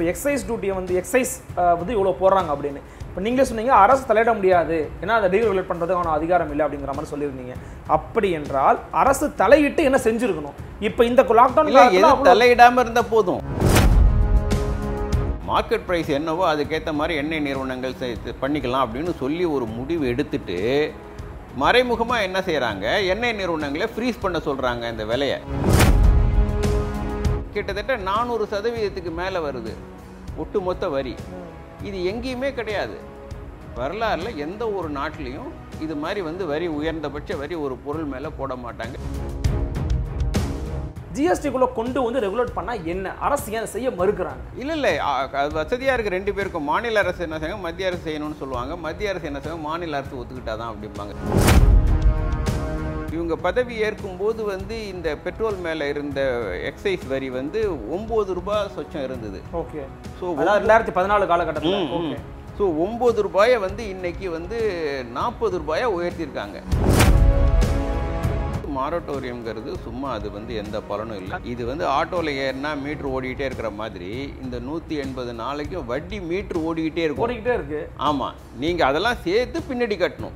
இப்போ எக்ஸைஸ் டியூட்டியை வந்து எக்ஸைஸ் வந்து இவ்வளோ போடுறாங்க அப்படின்னு இப்போ நீங்களே சொன்னீங்க அரசு தலையிட முடியாது ஏன்னா அதை டீரெகுலேட் பண்ணுறதுக்கான அதிகாரம் இல்லை அப்படிங்கிற மாதிரி சொல்லியிருந்தீங்க அப்படி என்றால் அரசு தலையிட்டு என்ன செஞ்சிருக்கணும் இப்போ இந்த இல்ல எது லாக்டவுன் தலையிடாம இருந்தா போதும் மார்க்கெட் பிரைஸ் என்னவோ அதுக்கேற்ற மாதிரி எண்ணெய் நிறுவனங்கள் செய்- பண்ணிக்கலாம் அப்படின்னு சொல்லி ஒரு முடிவு எடுத்துட்டு மறைமுகமா என்ன செய்றாங்க எண்ணெய் நிறுவனங்களை ஃப்ரீஸ் பண்ண சொல்றாங்க இந்த விலையை கிட்டத்தட்ட நானூறு சதவீதத்துக்கு மேலே வருது ஒட்டுமொத்த வரி இது எங்கேயுமே கிடையாது வரலாறுல எந்த ஒரு நாட்டிலையும் இது மாதிரி வந்து வரி உயர்ந்தபட்ச வரி ஒரு பொருள் மேலே போட மாட்டாங்க ஜிஎஸ்டிக்குள்ளே கொண்டு வந்து ரெகுலேட் பண்ணால் என்ன அரசு ஏன் அதை செய்ய மறுக்கிறாங்க இல்லை இல்லை அது வசதியாக இருக்குது ரெண்டு பேருக்கும் மாநில அரசு என்ன செய்யும் மத்திய அரசு செய்யணும்னு சொல்லுவாங்க மத்திய அரசு என்ன செய்யும் மாநில அரசு ஒத்துக்கிட்டாதான் அப்படிம்பாங்க இவங்க பதவி ஏற்கும்போது வந்து இந்த பெட்ரோல் மேலே இருந்த எக்ஸைஸ் வரி வந்து ஒம்பது ரூபாய் சொச்சம் இருந்தது ஓகே ஸோ அதாவது ரெண்டாயிரத்தி பதினாலு காலகட்டத்தில் ஓகே ஸோ ஒம்பது ரூபாயை வந்து இன்னைக்கு வந்து நாற்பது ரூபாயை உயர்த்தியிருக்காங்க மாரட்டோரியம்ங்கிறது சும்மா அது வந்து எந்த பலனும் இல்லை இது வந்து ஆட்டோவில் ஏறினா மீட்ரு ஓடிக்கிட்டே இருக்கிற மாதிரி இந்த நூற்றி எண்பது நாளைக்கும் வட்டி மீட்ரு ஓடிக்கிட்டே இருக்கும் ஓடிக்கிட்டே இருக்கு ஆமாம் நீங்கள் அதெல்லாம் சேர்த்து பின்னாடி கட்டணும்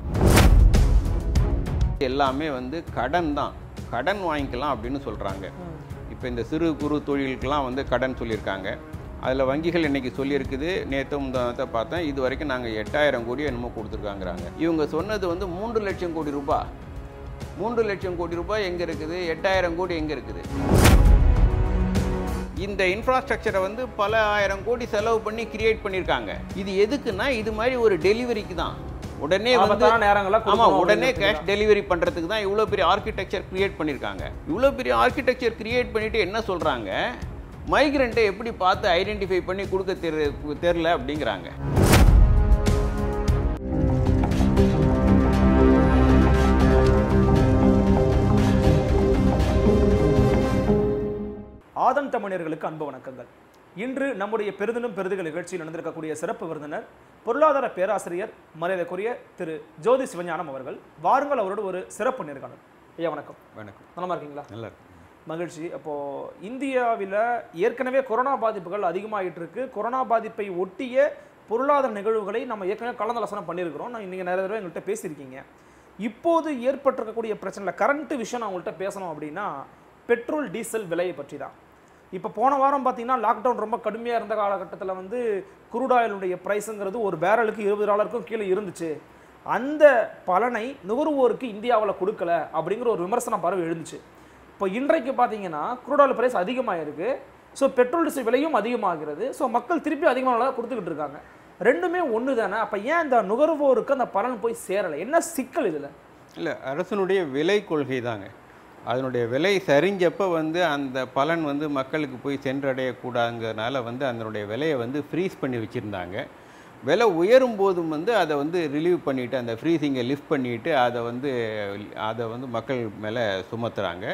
எல்லாமே வந்து கடன் தான் கடன் வாங்கிக்கலாம் அப்படின்னு சொல்கிறாங்க இப்போ இந்த சிறு குறு தொழிலுக்கெல்லாம் வந்து கடன் சொல்லியிருக்காங்க அதில் வங்கிகள் இன்னைக்கு சொல்லியிருக்குது நேற்று முந்தானத்தை பார்த்தேன் இது வரைக்கும் நாங்கள் எட்டாயிரம் கோடி என்னமோ கொடுத்துருக்காங்கிறாங்க இவங்க சொன்னது வந்து மூன்று லட்சம் கோடி ரூபாய் மூன்று லட்சம் கோடி ரூபாய் எங்கே இருக்குது எட்டாயிரம் கோடி எங்கே இருக்குது இந்த இன்ஃப்ராஸ்ட்ரக்சரை வந்து பல ஆயிரம் கோடி செலவு பண்ணி கிரியேட் பண்ணியிருக்காங்க இது எதுக்குன்னா இது மாதிரி ஒரு டெலிவரிக்கு தான் உடனே வந்து ஆபத்தான நேரங்கள ஆமா உடனே கேஷ் டெலிவரி பண்றதுக்கு தான் இவ்வளோ பெரிய ஆர்கிடெக்சர் கிரியேட் பண்ணியிருக்காங்க இவ்வளோ பெரிய ஆர்கிடெக்சர் கிரியேட் பண்ணிட்டு என்ன சொல்றாங்க மைக்ரண்ட்டை எப்படி பார்த்து ஐடென்டிஃபை பண்ணி கொடுக்க தெரு தெரில அப்படிங்கிறாங்க ஆதன் தமிழர்களுக்கு அன்பு வணக்கங்கள் இன்று நம்முடைய பெருதினும் பெருதுகள் நிகழ்ச்சியில் நடந்திருக்கக்கூடிய சிறப்பு விருந்தினர் பொருளாதார பேராசிரியர் மரியாதைக்குரிய திரு ஜோதி சிவஞானம் அவர்கள் வாருங்கள் அவரோடு ஒரு சிறப்பு நேர்காணல் ஐயா வணக்கம் வணக்கம் நலமா இருக்கீங்களா நல்லா இருக்கு மகிழ்ச்சி அப்போ இந்தியாவில் ஏற்கனவே கொரோனா பாதிப்புகள் அதிகமாகிட்டு இருக்கு கொரோனா பாதிப்பை ஒட்டிய பொருளாதார நிகழ்வுகளை நம்ம ஏற்கனவே கலந்தாலோசனை பண்ணியிருக்கிறோம் நான் நீங்கள் நிறைய தடவை எங்கள்கிட்ட பேசியிருக்கீங்க இப்போது ஏற்பட்டிருக்கக்கூடிய பிரச்சனை கரண்ட் விஷயம் நான் உங்கள்கிட்ட பேசணும் அப்படின்னா பெட்ரோல் டீசல் விலையை பற்றி தான் இப்போ போன வாரம் பார்த்தீங்கன்னா லாக்டவுன் ரொம்ப கடுமையாக இருந்த காலகட்டத்தில் வந்து குருடாயிலுடைய ப்ரைஸுங்கிறது ஒரு பேரலுக்கு இருபது டாலருக்கும் கீழே இருந்துச்சு அந்த பலனை நுகர்வோருக்கு இந்தியாவில் கொடுக்கல அப்படிங்கிற ஒரு விமர்சனம் பரவி எழுந்துச்சு இப்போ இன்றைக்கு பார்த்தீங்கன்னா குரூடாயில் பிரைஸ் அதிகமாக இருக்கு ஸோ பெட்ரோல் டீசல் விலையும் அதிகமாகிறது ஸோ மக்கள் திருப்பி அதிகமாக கொடுத்துக்கிட்டு இருக்காங்க ரெண்டுமே ஒன்று தானே அப்போ ஏன் இந்த நுகர்வோருக்கு அந்த பலன் போய் சேரலை என்ன சிக்கல் இதில் இல்லை அரசனுடைய விலை கொள்கை தாங்க அதனுடைய விலை சரிஞ்சப்ப வந்து அந்த பலன் வந்து மக்களுக்கு போய் சென்றடையக்கூடாதுங்கிறதுனால வந்து அதனுடைய விலையை வந்து ஃப்ரீஸ் பண்ணி வச்சுருந்தாங்க விலை உயரும் போதும் வந்து அதை வந்து ரிலீவ் பண்ணிவிட்டு அந்த ஃப்ரீசிங்கை லிஃப்ட் பண்ணிவிட்டு அதை வந்து அதை வந்து மக்கள் மேலே சுமத்துறாங்க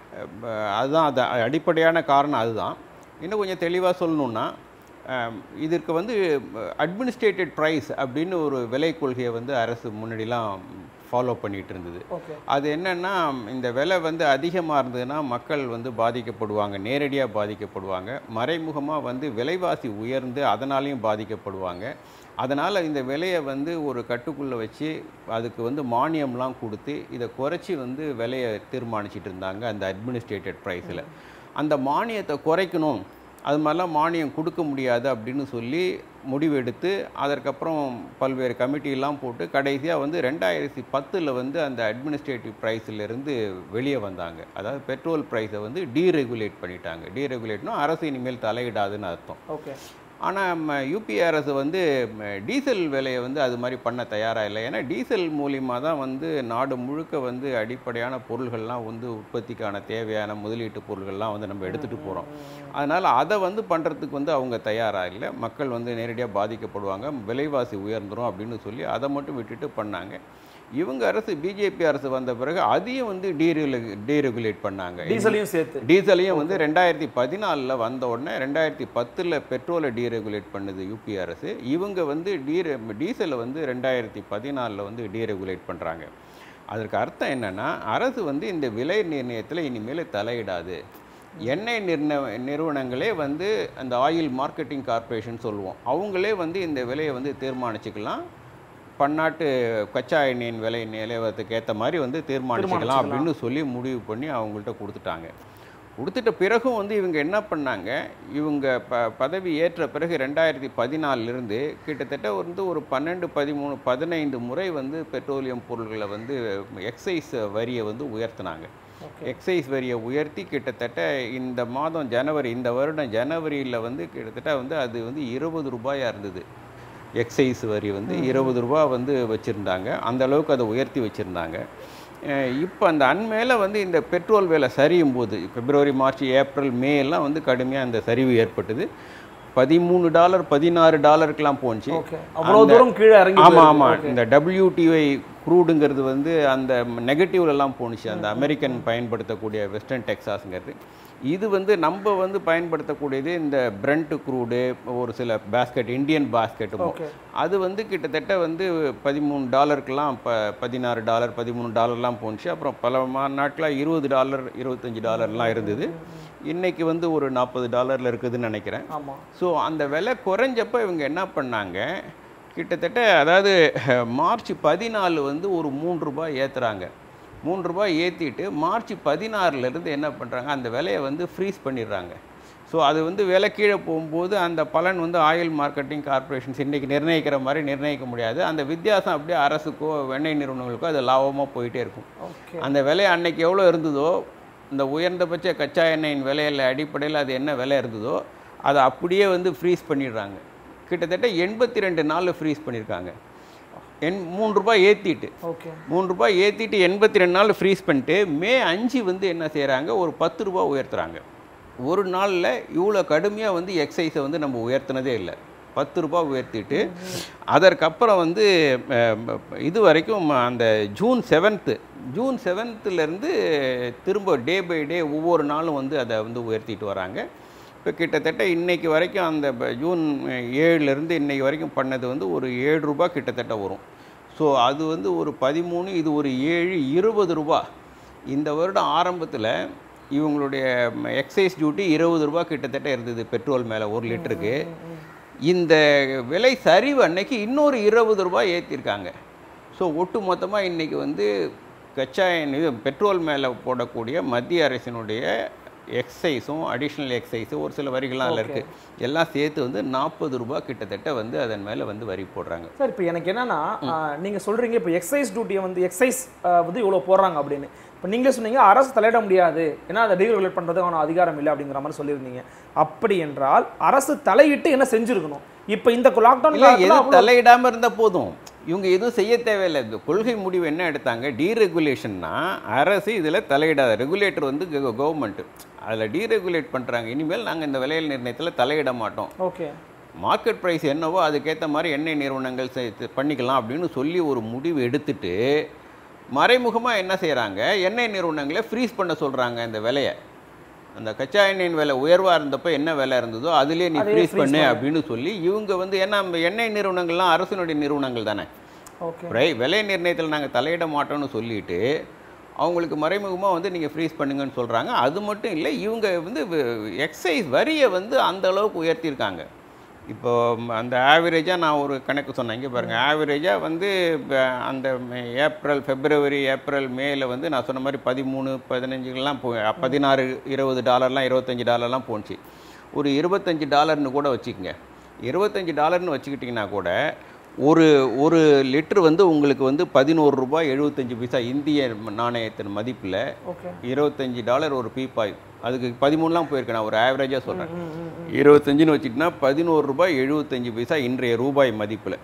அஹ் அதுதான் அது அடிப்படையான காரணம் அதுதான் இன்னும் கொஞ்சம் தெளிவாக சொல்லணுன்னா அஹ் இதற்கு வந்து அட்மினிஸ்ட்ரேட்டட் ப்ரைஸ் அப்படின்னு ஒரு விலை கொள்கையை வந்து அரசு முன்னாடிலாம் ஃபாலோ பண்ணிட்டு இருந்தது ஓகே அது என்னன்னா இந்த விலை வந்து அதிகமாக இருந்ததுன்னா மக்கள் வந்து பாதிக்கப்படுவாங்க நேரடியாக பாதிக்கப்படுவாங்க மறைமுகமாக வந்து விலைவாசி உயர்ந்து அதனாலையும் பாதிக்கப்படுவாங்க அதனால் இந்த விலையை வந்து ஒரு கட்டுக்குள்ளே வச்சு அதுக்கு வந்து மானியம்லாம் கொடுத்து இதை குறைச்சி வந்து விலையை தீர்மானிச்சிட்டு இருந்தாங்க அந்த அட்மினிஸ்ட்ரேட்டட் ப்ரைஸில் அந்த மானியத்தை குறைக்கணும் அது மாதிரிலாம் மானியம் கொடுக்க முடியாது அப்படின்னு சொல்லி முடிவெடுத்து அதற்கப்புறம் பல்வேறு கமிட்டியெல்லாம் போட்டு கடைசியாக வந்து ரெண்டாயிரத்தி பத்தில் வந்து அந்த அட்மினிஸ்ட்ரேட்டிவ் ப்ரைஸிலிருந்து வெளியே வந்தாங்க அதாவது பெட்ரோல் ப்ரைஸை வந்து டீரெகுலேட் பண்ணிட்டாங்க டீரெகுலேட்னா அரசு இனிமேல் தலையிடாதுன்னு அர்த்தம் ஓகே ஆனால் யூபிஏ அரசு வந்து ம, டீசல் விலையை வந்து அது மாதிரி பண்ண தயாராக இல்லை ஏன்னா டீசல் மூலியமாக தான் வந்து நாடு முழுக்க வந்து அடிப்படையான பொருள்கள்லாம் வந்து உற்பத்திக்கான தேவையான முதலீட்டு பொருள்கள்லாம் வந்து நம்ம எடுத்துகிட்டு போகிறோம் அதனால் அதை வந்து பண்ணுறதுக்கு வந்து அவங்க தயாராக இல்லை மக்கள் வந்து நேரடியாக பாதிக்கப்படுவாங்க விலைவாசி உயர்ந்துரும் அப்படின்னு சொல்லி அதை மட்டும் விட்டுட்டு பண்ணாங்க இவங்க அரசு பிஜேபி அரசு வந்த பிறகு அதையும் வந்து டீரெகுலே டீரெகுலேட் பண்ணாங்க டீசலையும் சேர்த்து டீசலையும் வந்து ரெண்டாயிரத்தி பதினாலில் வந்த உடனே ரெண்டாயிரத்தி பத்தில் பெட்ரோலை டீரெகுலேட் பண்ணுது யூபி அரசு இவங்க வந்து டீரெ டீசலை வந்து ரெண்டாயிரத்தி பதினாலில் வந்து டீரெகுலேட் பண்ணுறாங்க அதற்கு அர்த்தம் என்னன்னா அரசு வந்து இந்த விலை நிர்ணயத்தில் இனிமேல் தலையிடாது எண்ணெய் நிர்ண நிறுவனங்களே வந்து அந்த ஆயில் மார்க்கெட்டிங் கார்ப்பரேஷன் சொல்லுவோம் அவங்களே வந்து இந்த விலையை வந்து தீர்மானிச்சுக்கலாம் பன்னாட்டு கச்சா எண்ணெயின் விலை நிலவரத்துக்கு ஏற்ற மாதிரி வந்து தீர்மானிச்சுக்கலாம் அப்படின்னு சொல்லி முடிவு பண்ணி அவங்கள்ட்ட கொடுத்துட்டாங்க கொடுத்துட்ட பிறகும் வந்து இவங்க என்ன பண்ணாங்க இவங்க ப பதவி ஏற்ற பிறகு ரெண்டாயிரத்தி பதினாலிருந்து கிட்டத்தட்ட வந்து ஒரு பன்னெண்டு பதிமூணு பதினைந்து முறை வந்து பெட்ரோலியம் பொருள்களை வந்து எக்ஸைஸ் வரியை வந்து உயர்த்தினாங்க ஓகே எக்ஸைஸ் வரியை உயர்த்தி கிட்டத்தட்ட இந்த மாதம் ஜனவரி இந்த வருடம் ஜனவரியில் வந்து கிட்டத்தட்ட வந்து அது வந்து இருபது ரூபாயாக இருந்தது எக்ஸைஸ் வரி வந்து இருபது ரூபா வந்து வச்சுருந்தாங்க அந்த அளவுக்கு அதை உயர்த்தி வச்சுருந்தாங்க இப்போ அந்த அண்மையில் வந்து இந்த பெட்ரோல் விலை சரியும் போது பிப்ரவரி மார்ச் ஏப்ரல் மே எல்லாம் வந்து கடுமையாக அந்த சரிவு ஏற்பட்டது பதிமூணு டாலர் பதினாறு டாலருக்கெலாம் போணுச்சு ஓகே அவ்வளவு தூரம் கீழே இறங்கி ஆமாம் போயிருக்கு. ஆமாம் இந்த WTI க்ரூடுங்கிறது வந்து அந்த நெகட்டிவ்லலாம் போணுச்சு அந்த அமெரிக்கன் பயன்படுத்தக்கூடிய வெஸ்டர்ன் டெக்ஸாஸுங்கிறது இது வந்து நம்ம வந்து பயன்படுத்தக்கூடியது இந்த பிரண்ட் க்ரூடு ஒரு சில பாஸ்கெட் இந்தியன் பாஸ்கெட்டும் ஓகே அது வந்து கிட்டத்தட்ட வந்து பதிமூணு டாலருக்கெல்லாம் ப பதினாறு டாலர் பதிமூணு டாலர்லாம் போணுச்சு அப்புறம் பல மா நாட்களாக இருபது டாலர் இருபத்தஞ்சி டாலர்லாம் இருந்தது இன்னைக்கு வந்து ஒரு நாற்பது டாலரில் இருக்குதுன்னு நினைக்கிறேன் ஆமா ஸோ அந்த விலை குறைஞ்சப்ப இவங்க என்ன பண்ணாங்க கிட்டத்தட்ட அதாவது மார்ச் பதினாலு வந்து ஒரு மூன்று ரூபாய் ஏற்றுறாங்க மூன்று ரூபாய் ஏற்றிட்டு மார்ச் பதினாறுலேருந்து என்ன பண்ணுறாங்க அந்த விலையை வந்து ஃப்ரீஸ் பண்ணிடுறாங்க ஸோ அது வந்து விலை கீழே போகும்போது அந்த பலன் வந்து ஆயில் மார்க்கெட்டிங் கார்ப்பரேஷன்ஸ் இன்றைக்கி நிர்ணயிக்கிற மாதிரி நிர்ணயிக்க முடியாது அந்த வித்தியாசம் அப்படியே அரசுக்கோ எண்ணெய் நிறுவனங்களுக்கோ அது லாபமாக போயிட்டே இருக்கும் ஓகே அந்த விலை அன்னைக்கு எவ்வளோ இருந்ததோ இந்த உயர்ந்தபட்ச கச்சா எண்ணெயின் விலையில் அடிப்படையில் அது என்ன விலை இருந்ததோ அதை அப்படியே வந்து ஃப்ரீஸ் பண்ணிடுறாங்க கிட்டத்தட்ட எண்பத்தி ரெண்டு நாளில் ஃப்ரீஸ் பண்ணியிருக்காங்க எண் மூணு ரூபாய் ஏற்றிட்டு ஓகே மூணு ரூபாய் ஏற்றிட்டு எண்பத்தி ரெண்டு நாள் ஃப்ரீஸ் பண்ணிட்டு மே அஞ்சு வந்து என்ன செய்கிறாங்க ஒரு பத்து ரூபாய் உயர்த்துறாங்க ஒரு நாளில் இவ்வளோ கடுமையாக வந்து எக்ஸைஸை வந்து நம்ம உயர்த்தினதே இல்லை பத்து ரூபாய் உயர்த்திட்டு அதற்கப்புறம் வந்து அஹ், இது வரைக்கும் அந்த ஜூன் செவன்த்து ஜூன் செவன்த்துலேருந்து திரும்ப டே பை டே ஒவ்வொரு நாளும் வந்து அதை வந்து உயர்த்திட்டு வராங்க இப்போ கிட்டத்தட்ட இன்னைக்கு வரைக்கும் அந்த ப- ஜூன் ஏழுலேருந்து இன்னைக்கு வரைக்கும் பண்ணது வந்து ஒரு ஏழு ரூபாய் கிட்டத்தட்ட வரும் ஸோ அது வந்து ஒரு பதிமூணு இது ஒரு ஏழு இருபது ரூபா இந்த வருடம் ஆரம்பத்தில் இவங்களுடைய எக்ஸைஸ் டியூட்டி இருபது ரூபா கிட்டத்தட்ட இருந்தது பெட்ரோல் மேலே ஒரு லிட்டருக்கு இந்த விலை சரிவு அன்னைக்கு இன்னொரு இருபது ரூபாய் ஏற்றிருக்காங்க ஸோ ஒட்டு மொத்தமாக இன்றைக்கி வந்து கச்சா எண்ணெய் இது பெட்ரோல் மேலே போடக்கூடிய மத்திய அரசினுடைய எக்ஸைஸும் அடிஷ்னல் எக்ஸைஸும் ஒரு சில வரிகள்லாம் அதில் இருக்குது எல்லாம் சேர்த்து வந்து நாற்பது ரூபாய் கிட்டத்தட்ட வந்து அதன் மேலே வந்து வரி போடுறாங்க சார் இப்போ எனக்கு என்னன்னா ஆஹ், நீங்க சொல்றீங்க இப்போ எக்ஸைஸ் டியூட்டியை வந்து எக்ஸைஸ் வந்து இவ்வளோ போடுறாங்க அப்படின்னு இப்போ நீங்களே சொன்னீங்க அரசு தலையிட முடியாது ஏன்னா அதை டீரெகுலேட் பண்ணுறதுக்கான அதிகாரம் இல்லை அப்படிங்கிற மாதிரி சொல்லியிருந்தீங்க அப்படி என்றால் அரசு தலையிட்டு என்ன செஞ்சிருக்கணும் இப்போ இந்த இல்லை எது லாக்டவுன் தலையிடாமல் இருந்தால் போதும் இவங்க எதுவும் செய்ய தேவையில்லை இந்த கொள்கை முடிவு என்ன எடுத்தாங்க டீரெகுலேஷன்னா அரசு இதில் தலையிடாத ரெகுலேட்டர் வந்து கவர்மெண்ட்டு அதில் டீரெகுலேட் பண்ணுறாங்க இனிமேல் நாங்கள் இந்த விலையில் நிர்ணயத்தில் தலையிட மாட்டோம் ஓகே மார்க்கெட் ப்ரைஸ் என்னவோ அதுக்கேற்ற மாதிரி எண்ணெய் நிறுவனங்கள் செ- பண்ணிக்கலாம் அப்படின்னு சொல்லி ஒரு முடிவு எடுத்துட்டு மறைமுகமாக என்ன செய்கிறாங்க எண்ணெய் நிறுவனங்களை ஃப்ரீஸ் பண்ண சொல்கிறாங்க இந்த விலையை அந்த கச்சா எண்ணெயின் விலை உயர்வாக இருந்தப்போ என்ன விலை இருந்ததோ அதிலே நீ அதையே ஃப்ரீஸ் freeze பண்ணு பண்ணு. அப்படின்னு சொல்லி இவங்க வந்து ஏன்னா நம்ம எண்ணெய் நிறுவனங்கள்லாம் அரசினுடைய நிறுவனங்கள் தானே ஓகே ரை விலை நிர்ணயத்தில் நாங்கள் தலையிட மாட்டோம்னு சொல்லிட்டு அவங்களுக்கு மறைமுகமாக வந்து நீங்கள் ஃப்ரீஸ் பண்ணுங்கன்னு சொல்கிறாங்க அது மட்டும் இல்லை இவங்க வந்து எக்ஸைஸ் வரியை வந்து அந்த அளவுக்கு உயர்த்தியிருக்காங்க இப்போ ம், அந்த ஆவரேஜாக நான் ஒரு கணக்கு சொன்னேன் இங்கே பாருங்கள் ஆவரேஜாக வந்து இப்ப அந்த மே- ஏப்ரல் பிப்ரவரி ஏப்ரல் மேல வந்து நான் சொன்ன மாதிரி பதிமூணு பதினஞ்சுலாம் போ பதினாறு இருபது டாலர்லாம் இருபத்தஞ்சி டாலர்லாம் போணுச்சு ஒரு இருபத்தஞ்சி டாலர்னு கூட வச்சுக்கோங்க இருபத்தஞ்சி டாலர்னு வச்சுக்கிட்டிங்கன்னா கூட ஒரு ஒரு லிட்டர் வந்து உங்களுக்கு வந்து பதினோரு ரூபாய் எழுபத்தஞ்சு பைசா இந்திய நாணயத்தின் மதிப்பில் ஓகே இருபத்தஞ்சி டாலர் ஒரு பீப்பாய் அதுக்கு பதிமூணுலாம் போயிருக்கு நான் ஒரு ஆவரேஜாக சொல்கிறேன் இருபத்தஞ்சுன்னு வச்சுக்கிட்டா பதினோரு ரூபாய் எழுபத்தஞ்சு பைசா இன்றைய ரூபாய் மதிப்பில்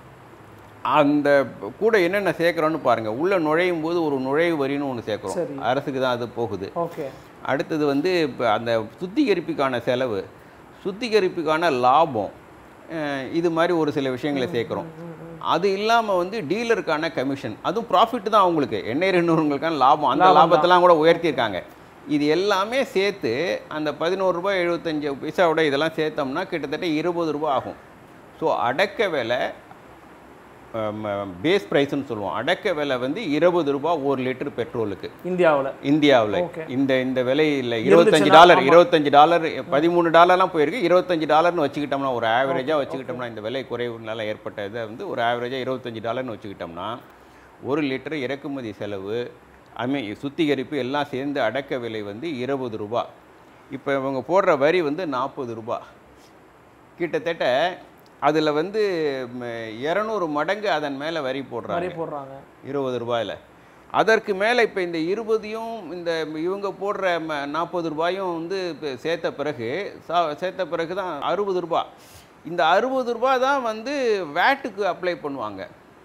அந்த கூட என்னென்ன சேர்க்குறோன்னு பாருங்கள் உள்ளே நுழையும் போது ஒரு நுழைவு வரின்னு ஒன்று சரி. சேர்க்குறோம் அரசுக்கு தான் அது போகுது ஓகே அடுத்தது வந்து இப்போ அந்த சுத்திகரிப்புக்கான செலவு சுத்திகரிப்புக்கான லாபம் அஹ் இது மாதிரி ஒரு சில விஷயங்களை சேர்க்குறோம் அது இல்லாமல் வந்து டீலருக்கான கமிஷன் அதுவும் ப்ராஃபிட் தான் அவங்களுக்கு எண்ணெய் நிறுவனங்களுக்கான லாபம் அந்த லாபம் தான். லாபத்தெல்லாம் கூட உயர்த்தியிருக்காங்க இது எல்லாமே சேர்த்து அந்த பதினோரு ரூபாய் எழுபத்தஞ்சு பைசாவோட இதெல்லாம் சேர்த்தோம்னா கிட்டத்தட்ட இருபது ரூபாய் ஆகும் ஸோ அடக்க விலை பேஸ் ப்ரைஸ்னு சொல்லுவோம் அடக்க விலை வந்து இருபது ரூபாய் ஒரு லிட்டர் பெட்ரோலுக்கு இந்தியாவுல இந்தியாவில் Okay. இந்த இந்த விலையில் இருபத்தஞ்சு இருந்துச்சுன்னா, டாலர் ஆமா. இருபத்தஞ்சு டாலர் பதிமூணு டாலர்லாம் போயிருக்கு இருபத்தஞ்சு டாலர்னு வச்சுக்கிட்டோம்னா ஒரு ஆவரேஜாக வச்சுக்கிட்டோம்னா இந்த விலை குறைவுனால ஏற்பட்ட இதை வந்து ஒரு ஆவரேஜாக இருபத்தஞ்சு டாலர்னு வச்சுக்கிட்டோம்னா ஒரு லிட்டர் இறக்குமதி செலவு அமை சுத்திகரிப்பு எல்லாம் சேர்ந்து அடக்க விலை வந்து இருபது ரூபா இப்போ இவங்க போடுற வரி வந்து நாற்பது ரூபா கிட்டத்தட்ட அதில் வந்து இரநூறு மடங்கு அதன் மேலே வரி போடுறாங்க மாதிரி போடுறாங்க இருபது ரூபாயில் அதற்கு மேலே இப்போ இந்த இருபதையும் இந்த இவங்க போடுற நாற்பது ரூபாயும் வந்து இப்போ சேர்த்த பிறகு சா சேர்த்த பிறகு தான் அறுபது ரூபாய் இந்த அறுபது ரூபாய் தான் வந்து வேட்டுக்கு அப்ளை பண்ணுவாங்க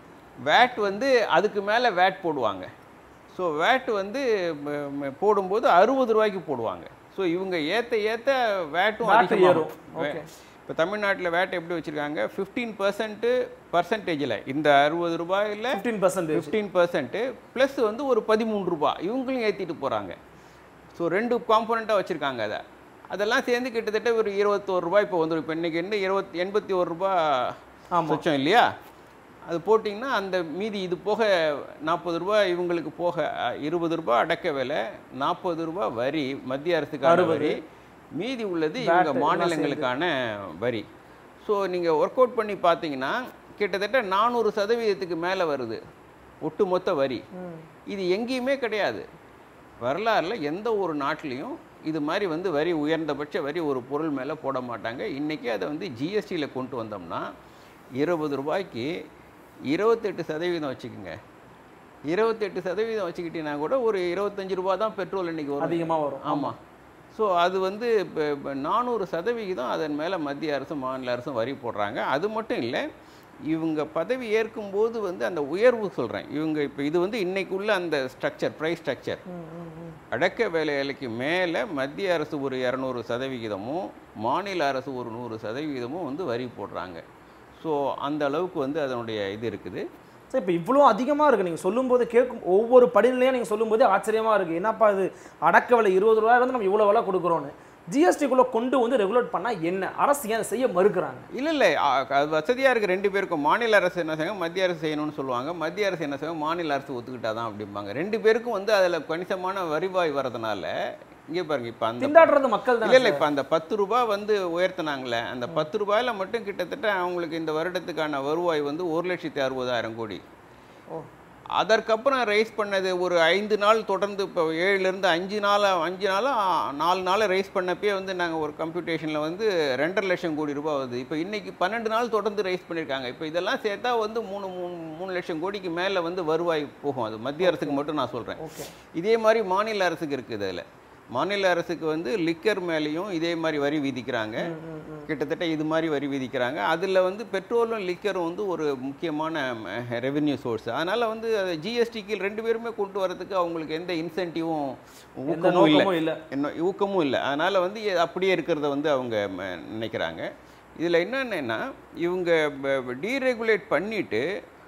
வேட் வந்து அதுக்கு மேலே வேட் போடுவாங்க ஸோ வேட் வந்து ம- ம- போடும்போது அறுபது ரூபாய்க்கு போடுவாங்க ஸோ இவங்க ஏற்ற ஏற்ற வேட்டும் VAT அதிகமாகும் ஏறும். Okay. இப்போ தமிழ்நாட்டில் வேட் எப்படி வச்சுருக்காங்க ஃபிஃப்டீன் பர்சன்ட்டு பர்சன்டேஜில் இந்த அறுபது ரூபாயில் fifteen percentage fifteen percent plus வந்து ஒரு பதிமூணு ரூபாய் இவங்களும் ஏற்றிட்டு போகிறாங்க ஸோ ரெண்டு காம்பனண்ட்டாக வச்சுருக்காங்க அதை அதெல்லாம் சேர்ந்து கிட்டத்தட்ட ஒரு இருபத்தோரு ரூபாய் இப்போ வந்துடும் இப்போ இன்றைக்கி என்ன இருபத்தி எண்பத்தி ஒரு ரூபாய் ஆமா. சொச்சம் இல்லையா அது போட்டிங்கன்னா அந்த மீதி இது போக நாற்பது ரூபாய் இவங்களுக்கு போக அஹ், இருபது ரூபாய் அடக்க விலை நாற்பது ரூபாய் வரி மத்திய அரசுக்கான வரி மீதி உள்ளது இவங்க எல்லாம் மாநிலங்களுக்கான வரி ஸோ நீங்கள் ஒர்க் அவுட் பண்ணி பார்த்தீங்கன்னா கிட்டத்தட்ட நானூறு சதவீதத்துக்கு மேலே வருது ஒட்டுமொத்த வரி இது எங்கேயுமே கிடையாது வரலாறில் எந்த ஒரு நாட்டிலையும் இது மாதிரி வந்து வரி உயர்ந்தபட்ச வரி ஒரு பொருள் மேலே போட மாட்டாங்க இன்றைக்கி அதை வந்து ஜிஎஸ்டியில் கொண்டு வந்தோம்னா இருபது ரூபாய்க்கு இருபத்தெட்டு சதவீதம் வச்சுக்கோங்க இருபத்தெட்டு சதவீதம் வச்சுக்கிட்டீங்கன்னா கூட ஒரு இருபத்தஞ்சு ரூபா தான் பெட்ரோல் இன்றைக்கி வரும் அதிகமா வரும் ஆமாம் ஸோ அது வந்து இப்போ நானூறு சதவிகிதம் அதன் மேலே மத்திய அரசும் மாநில அரசும் வரி போடுறாங்க அது மட்டும் இல்லை இவங்க பதவி ஏற்கும்போது வந்து அந்த உயர்வு சொல்கிறேன் இவங்க இப்போ இது வந்து இன்னைக்கு உள்ள அந்த ஸ்ட்ரக்சர் ப்ரைஸ் ஸ்ட்ரக்சர் ம், ம், ம். அடக்க வேலைகளுக்கு மேலே மத்திய அரசு ஒரு இரநூறு சதவிகிதமும் மாநில அரசு ஒரு நூறு சதவிகிதமும் வந்து வரி போடுறாங்க ஸோ அந்த அளவுக்கு வந்து அதனுடைய இது இருக்குது சரி இப்போ இவ்வளோ அதிகமாக இருக்குது நீங்கள் சொல்லும்போது கேட்கும் ஒவ்வொரு படிநிலையும் நீங்கள் சொல்லும்போது ஆச்சரியமாக இருக்குது என்னப்பா இது அடக்க விலை இருபது ரூபாய் வந்து நம்ம இவ்வளோ விலை கொடுக்குறோன்னு ஜிஎஸ்டிக்குள்ளே கொண்டு வந்து ரெகுலேட் பண்ணால் என்ன அரசு ஏன் அதை செய்ய மறுக்கிறாங்க இல்லை இல்லை அது வசதியாக இருக்குது ரெண்டு பேருக்கும் மாநில அரசு என்ன செய்யும் மத்திய அரசு செய்யணும்னு சொல்லுவாங்க மத்திய அரசு என்ன செய்யும் மாநில அரசு ஒத்துக்கிட்டா தான் அப்படிம்பாங்க ரெண்டு பேருக்கும் வந்து அதில் கணிசமான வருவாய் வரதுனால இங்கே பாருங்க இப்போ அந்த திண்டாடுறது மக்கள் இல்லை தான் இல்லை இப்போ அந்த பத்து ரூபாய் வந்து உயர்த்தினாங்களே அந்த பத்து ரூபாயில் மட்டும் கிட்டத்தட்ட அவங்களுக்கு இந்த வருடத்துக்கான வருவாய் வந்து ஒரு லட்சத்தி அறுபதாயிரம் கோடி ஓ அதற்கப்புறம் ரைஸ் பண்ணது ஒரு ஐந்து நாள் தொடர்ந்து இப்போ ஏழுலேருந்து அஞ்சு நாள் அஞ்சு நாளாக நாலு நாள் ரைஸ் பண்ணப்பே வந்து நாங்கள் ஒரு கம்ப்யூட்டேஷனில் வந்து ரெண்டரை லட்சம் கோடி ரூபாய் வருது இப்போ இன்னைக்கு பன்னெண்டு நாள் தொடர்ந்து ரைஸ் பண்ணியிருக்காங்க இப்போ இதெல்லாம் சேர்த்தா வந்து மூணு மூணு மூணு லட்சம் கோடிக்கு மேலே வந்து வருவாய் போகும் அது மத்திய அரசுக்கு மட்டும் நான் சொல்கிறேன் ஓகே இதே மாதிரி மாநில அரசுக்கு இருக்குது அதில் மாநில அரசுக்கு வந்து லிக்கர் மேலேயும் இதே மாதிரி வரி விதிக்கிறாங்க கிட்டத்தட்ட இது மாதிரி வரி விதிக்கிறாங்க அதில் வந்து பெட்ரோலும் லிக்கரும் வந்து ஒரு முக்கியமான ரெவென்யூ சோர்ஸ் அதனால் வந்து அதை ஜிஎஸ்டிக்கு ரெண்டு பேருமே கொண்டு வரதுக்கு அவங்களுக்கு எந்த இன்சென்டிவும் எந்த ஊக்கமும் இல்லை நோக்கமும் இல்லை என்ன ஊக்கமும் இல்லை அதனால் வந்து இது அப்படியே இருக்கிறத வந்து அவங்க ம, நினைக்கிறாங்க இதில் என்னென்னா இவங்க டீரெகுலேட் பண்ணிவிட்டு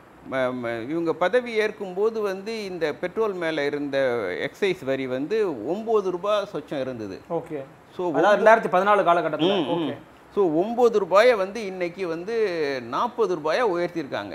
இவங்க பதவி ஏற்கும்போது வந்து இந்த பெட்ரோல் மேலே இருந்த எக்ஸைஸ் வரி வந்து ஒம்பது ரூபாய் சொச்சம் இருந்தது ஓகே ஸோ அதாவது ரெண்டாயிரத்தி பதினாலு காலகட்டத்தில் ஓகே ஸோ ஒம்பது ரூபாயை வந்து இன்னைக்கு வந்து நாற்பது ரூபாயை உயர்த்தியிருக்காங்க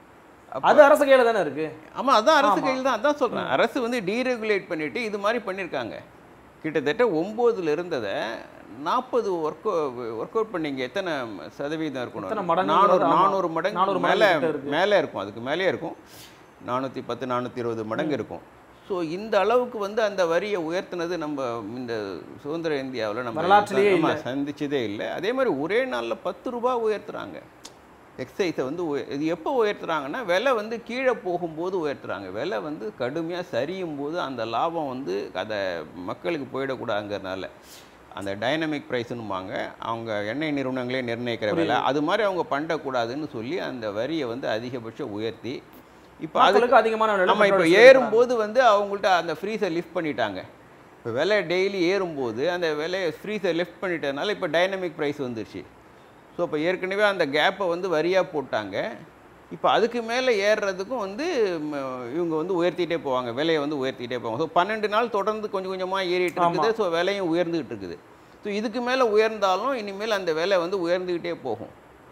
அது அரசு கையில தானே இருக்கு ஆமாம் அதான் அரசு கையில் தான் அதான் சொல்கிறேன் அரசு வந்து டீரெகுலேட் பண்ணிட்டு இது மாதிரி பண்ணியிருக்காங்க கிட்டத்தட்ட ஒம்போதுல இருந்ததை நாற்பது ஒர்க் ஒர்க் அவுட் பண்ணீங்க எத்தனை சதவீதம் எத்தனை இருக்கணும் மடங்கு நானூறு வருது? ஆமா. நானூறு மடங்கு 400 மடங்கு மேலே கிட்ட இருக்கு. மேலே இருக்கும் அதுக்கு மேலே இருக்கும் நானூற்றி பத்து நானூற்றி இருபது மடங்கு இருக்கும் ஸோ இந்த அளவுக்கு வந்து அந்த வரியை உயர்த்தினது நம்ம இந்த சுதந்திர இந்தியாவில் நம்ம வரலாற்றிலேயே ஆமா, இல்ல. சந்திச்சதே இல்லை அதே மாதிரி ஒரே நாளில் பத்து ரூபாய் உயர்த்துறாங்க எக்ஸைஸை வந்து உய- இது எப்போ உயர்த்துறாங்கன்னா விலை வந்து கீழே போகும்போது உயர்த்துறாங்க விலை வந்து கடுமையாக சரியும் போது அந்த லாபம் வந்து அதை மக்களுக்கு போயிடக்கூடாதுங்கிறனால அந்த டைனமிக் ப்ரைஸ்னுவாங்க அவங்க எண்ணெய் நிறுவனங்களே நிர்ணயிக்கிற விலை அது மாதிரி அவங்க பண்ணக்கூடாதுன்னு சொல்லி அந்த வரியை வந்து அதிகபட்சம் உயர்த்தி இப்போ அது மக்களுக்கு அதிகமான விலை நம்ம இப்போ petrol ஏறும்போது வந்து அவங்கள்ட்ட அந்த ஃப்ரீஸை லிஃப்ட் பண்ணிட்டாங்க இப்போ விலை டெய்லி ஏறும்போது அந்த விலையை ஃப்ரீஸை லிஃப்ட் பண்ணிட்டதுனால இப்போ டைனமிக் ப்ரைஸ் வந்துருச்சு ஸோ இப்போ ஏற்கனவே அந்த கேப்பை வந்து வரியாக போட்டாங்க இப்போ அதுக்கு மேலே ஏறுறதுக்கும் வந்து ம், இவங்க வந்து உயர்த்திட்டே போவாங்க விலையை வந்து உயர்த்திட்டே போவாங்க ஸோ பன்னெண்டு நாள் தொடர்ந்து கொஞ்சம் கொஞ்சமாக ஏறிட்டு இருக்குது ஸோ விலையும் உயர்ந்துகிட்டு இருக்குது ஸோ இதுக்கு மேலே உயர்ந்தாலும் இனிமேல் அந்த விலை வந்து உயர்ந்துக்கிட்டே போகும்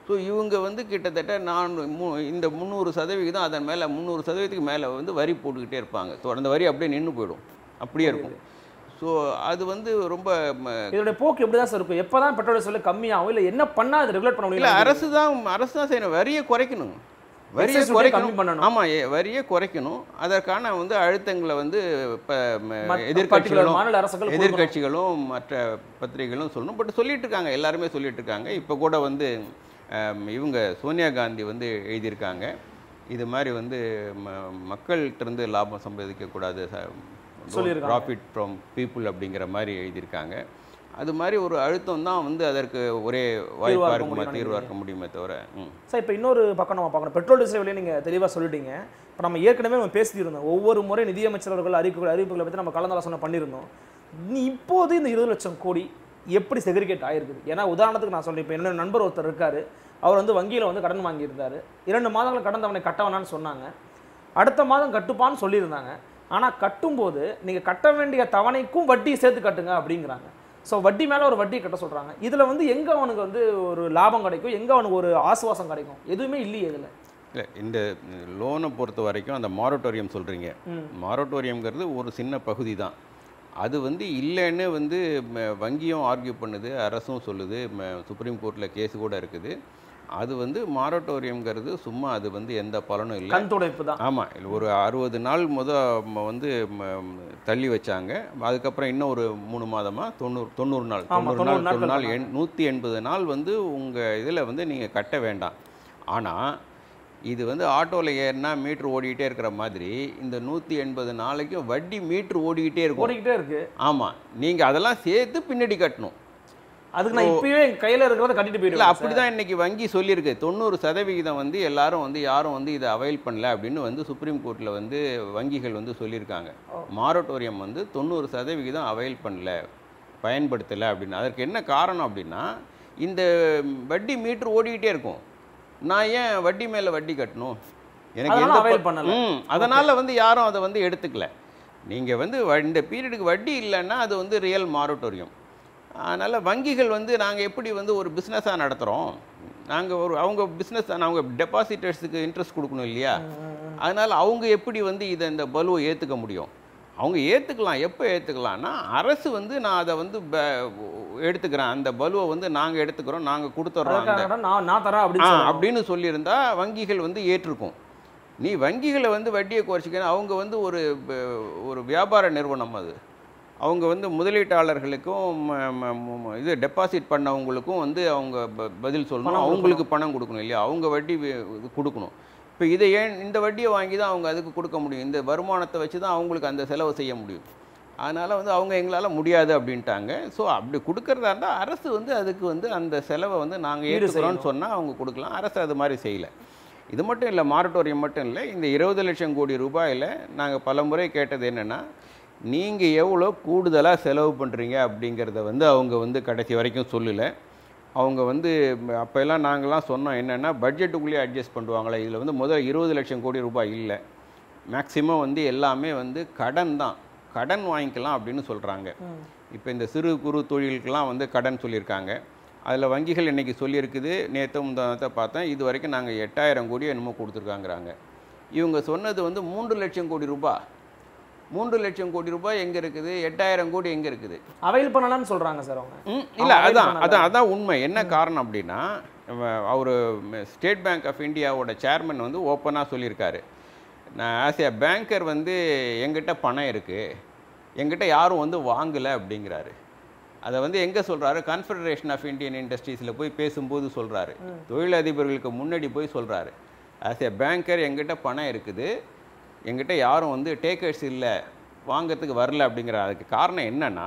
ஸோ இவங்க வந்து கிட்டத்தட்ட நான் மு- இந்த முந்நூறு சதவிகிதம் அதன் மேலே முந்நூறு சதவீதத்துக்கு மேலே வந்து வரி போட்டுக்கிட்டே இருப்பாங்க ஸோ அந்த வரி அப்படியே நின்று போயிடும் அப்படியே இருக்கும் ஸோ அது வந்து ரொம்ப ம, இதோட போக்கு எப்படி தான் சார் இருக்கும் எப்போ தான் பெட்ரோல் விலை கம்மியாகும் இல்லை என்ன பண்ணால் அதை ரெகுலேட் பண்ண இல்லை முடியல அரசு தான் அரசு தான் செய்யணும் வரியை குறைக்கணும் வரியை Excess duty கம்மி குறைக்கணும் பண்ணணும். ஆமாம் வரியை குறைக்கணும் அதற்கான வந்து அழுத்தங்களை வந்து இப்போ மற்ற எதிர்கட்சிகளும் particular மாநில அரசுகள் கொடுக்கணும். எதிர்கட்சிகளும் மற்ற பத்திரிகைகளும் சொல்லணும் பட் சொல்லிட்டு இருக்காங்க எல்லாருமே சொல்லிட்டு இருக்காங்க இப்போ கூட வந்து அம், இவங்க சோனியா காந்தி வந்து எழுதியிருக்காங்க இது மாதிரி வந்து ம- மக்கள்கிட்ட இருந்து லாபம் சம்பாதிக்கக்கூடாது சொல்லியிருக்காங்க. ப்ராஃபிட் ஃப்ரம் பீப்புள் அப்படிங்கிற மாதிரி எழுதியிருக்காங்க அது மாதிரி ஒரு அழுத்தம் தான் வந்து அதற்கு ஒரே வாய்ப்பாக இருக்க இருக்குமா முடியும்னு தீர்வாக இருக்க முடியுமே தவிர ம் சார் இப்போ இன்னொரு பக்கம் நம்ம பார்க்கணும் பெட்ரோல் டீசல் விலையை நீங்கள் தெளிவாக சொல்லிட்டீங்க இப்போ நம்ம ஏற்கனவே நம்ம பேசியிருந்தோம் ஒவ்வொரு முறை நிதியமைச்சர்கள் அறிவிப்புகள் அறிவிப்புகளை பற்றி நம்ம கலந்தாலோசனை பண்ணியிருந்தோம் நீ இப்போது இந்த இருபது லட்சம் கோடி எப்படி செக்ரிகேட் ஆயிருக்குது ஏன்னா உதாரணத்துக்கு நான் சொல்றேன் இப்போ என்னோட நண்பர் ஒருத்தர் இருக்காரு அவர் வந்து வங்கியில் வந்து கடன் வாங்கியிருந்தாரு இரண்டு மாதங்கள் கடன் தவணை கட்ட வேணாம்னு சொன்னாங்க அடுத்த மாதம் கட்டுப்பான்னு சொல்லியிருந்தாங்க ஆனால் கட்டும்போது நீங்கள் கட்ட வேண்டிய தவணைக்கும் வட்டி சேர்த்து கட்டுங்க அப்படிங்கிறாங்க ஸோ வட்டி மேலே ஒரு வட்டி கட்ட சொல்கிறாங்க இதில் வந்து எங்கே அவனுக்கு வந்து ஒரு லாபம் கிடைக்கும் எங்கே அவனுக்கு ஒரு ஆசுவாசம் கிடைக்கும் எதுவுமே இல்லையே இதில் இல்லை இந்த லோனை பொறுத்த வரைக்கும் அந்த மாரட்டோரியம் சொல்கிறீங்க ம். மாரட்டோரியம்ங்கிறது ஒரு சின்ன பகுதி தான் அது வந்து இல்லைன்னு வந்து ம- வங்கியும் ஆர்கியூ பண்ணுது அரசும் சொல்லுது ம- சுப்ரீம் கோர்ட்டில் கேஸ் கூட இருக்குது அது வந்து மாரட்டோரியம்ங்கிறது சும்மா அது வந்து எந்த பலனும் இல்லை கண் துடைப்பு தான் ஆமாம் ஒரு அறுபது நாள் முத ம- வந்து ம- தள்ளி வச்சாங்க அதுக்கப்புறம் இன்னும் ஒரு மூணு மாதமா தொண்ணூறு தொண்ணூறு நாள் ஆமா, தொண்ணூறு நாள் தொண்ணூறு தொண்ணூறு நாள் நாட்கள் எண் நூற்றி எண்பது நாள் வந்து உங்கள் இதில் வந்து நீங்கள் கட்ட வேண்டாம் ஆனால் இது வந்து ஆட்டோவில் ஏறினா மீட்ரு ஓடிக்கிட்டே இருக்கிற மாதிரி இந்த நூற்றி எண்பது நாளைக்கும் வட்டி மீட்ரு ஓடிக்கிட்டே இருக்கும் ஓடிக்கிட்டே இருக்கு ஆமாம் நீங்கள் அதெல்லாம் சேர்த்து பின்னாடி கட்டணும் அதுக்கு நான் இப்பயே என் கையில இருக்கிறத கட்டிட்டு இல்லை போயிடுவேன் அப்படி தான் இன்னைக்கு வங்கி சொல்லியிருக்கு தொண்ணூறு சதவிகிதம் வந்து எல்லாரும் வந்து யாரும் வந்து இதை அவைல் பண்ணல அப்படின்னு வந்து சுப்ரீம் கோர்ட்டில் வந்து வங்கிகள் வந்து சொல்லியிருக்காங்க ஓ. மாரட்டோரியம் வந்து தொண்ணூறு சதவிகிதம் அவைல் பண்ணல பயன்படுத்தலை அப்படின்னு அதற்கு என்ன காரணம் அப்படின்னா இந்த வட்டி மீட்ரு ஓடிக்கிட்டே இருக்கும் நான் ஏன் வட்டி மேலே வட்டி கட்டணும் எனக்கு அதனால எந்த avail ப- பண்ணல. ம் அதனால் வந்து யாரும் அதை வந்து எடுத்துக்கல நீங்கள் வந்து வ- இந்த பீரியடுக்கு வட்டி இல்லைன்னா அது வந்து ரியல் மாரட்டோரியம் அதனால் வங்கிகள் வந்து நாங்கள் எப்படி வந்து ஒரு பிஸ்னஸாக நடத்துகிறோம் நாங்கள் ஒரு அவங்க பிஸ்னஸ் அவங்க டெபாசிட்டர்ஸுக்கு இன்ட்ரெஸ்ட் கொடுக்கணும் இல்லையா அதனால் அவங்க எப்படி வந்து இதை இந்த பலுவை ஏற்றுக்க முடியும் அவங்க ஏற்றுக்கலாம் எப்போ ஏற்றுக்கலாம்னா அரசு வந்து நான் அதை வந்து ப- எடுத்துக்கிறேன் அந்த பலுவை வந்து நாங்கள் எடுத்துக்கிறோம் நாங்கள் கொடுத்துட்றோம் அந்த அதுக்காக நான் நான் தரேன் ஆ அப்படின்னு சொல்லணும். அப்படின்னு சொல்லியிருந்தா வங்கிகள் வந்து ஏற்றுக்கும் நீ வங்கிகளை வந்து வட்டியை குறைச்சிக்கணும் அவங்க வந்து ஒரு ப- ஒரு வியாபார நிறுவனம் அது அவங்க வந்து முதலீட்டாளர்களுக்கும் ம- ம- ம- இது டெபாசிட் பண்ணவங்களுக்கும் வந்து அவங்க ப- பதில் சொல்லணும் பணம் அவங்களுக்கு பணம் கொடுக்கணும் இல்லையா அவங்க வட்டி வே- இது கொடுக்கணும் இப்போ இதை ஏன் இந்த வட்டியை வாங்கி தான் அவங்க அதுக்கு கொடுக்க முடியும் இந்த வருமானத்தை வச்சு தான் அவங்களுக்கு அந்த செலவு செய்ய முடியும் அதனால் வந்து அவங்க எங்களால் முடியாது அப்படின்ட்டாங்க ஸோ அப்படி கொடுக்கறதா இருந்தால் அரசு வந்து அதுக்கு வந்து அந்த செலவை வந்து நாங்கள் ஈடு ஏற்றுக்கிறோம்னு சொன்னால் அவங்க கொடுக்கலாம் அரசு அது மாதிரி செய்யலை இது மட்டும் இல்லை மாரட்டோரியம் மட்டும் இல்லை இந்த இருபது லட்சம் கோடி ரூபாயில் நாங்கள் பல முறை கேட்டது என்னென்னா நீங்கள் எவ்வளோ கூடுதலாக செலவு பண்ணுறீங்க அப்படிங்கிறத வந்து அவங்க வந்து கடைசி வரைக்கும் சொல்லலை அவங்க வந்து அப்போல்லாம் நாங்கள்லாம் சொன்னோம் என்னென்னா பட்ஜெட்டுக்குள்ளேயே அட்ஜஸ்ட் பண்ணுவாங்களே இதில் வந்து முதல் இருபது லட்சம் கோடி ரூபாய் இல்லை மேக்ஸிமம் வந்து எல்லாமே வந்து கடன் தான் கடன் வாங்கிக்கலாம் அப்படின்னு சொல்கிறாங்க ம். இப்போ இந்த சிறு குறு தொழிலுக்கெல்லாம் வந்து கடன் சொல்லியிருக்காங்க அதில் வங்கிகள் இன்னைக்கு சொல்லியிருக்குது நேற்று முந்தானத்தை பார்த்தேன் இது வரைக்கும் நாங்கள் எட்டாயிரம் கோடி என்னமோ கொடுத்துருக்காங்கிறாங்க இவங்க சொன்னது வந்து மூன்று லட்சம் கோடி ரூபாய் மூன்று லட்சம் கோடி ரூபாய் எங்கே இருக்குது எட்டாயிரம் கோடி எங்கே இருக்குது அவைல் பண்ணலாம்னு சொல்றாங்க சார் அவங்க ம் இல்லை அவங்க அதான் பண்ணல. அதான் அதான் உண்மை என்ன காரணம் அப்படின்னா அவர் ஸ்டேட் பேங்க் ஆஃப் இந்தியாவோட சேர்மன் வந்து ஓப்பனாக சொல்லியிருக்காரு நான் ஆஸ் ஏ பேங்கர் வந்து எங்கிட்ட பணம் இருக்குது எங்கிட்ட யாரும் வந்து வாங்கலை அப்படிங்கிறாரு அதை வந்து எங்கே சொல்கிறாரு கான்ஃபெடரேஷன் ஆஃப் இந்தியன் இண்டஸ்ட்ரீஸில் போய் பேசும்போது சொல்கிறாரு தொழிலதிபர்களுக்கு முன்னாடி போய் சொல்கிறாரு ஆஸ் ஏ பேங்கர் எங்கிட்ட பணம் இருக்குது எங்கிட்ட யாரும் வந்து டேக்கர்ஸ் இல்லை வாங்கிறதுக்கு வரல அப்படிங்கிற அதுக்கு காரணம் என்னன்னா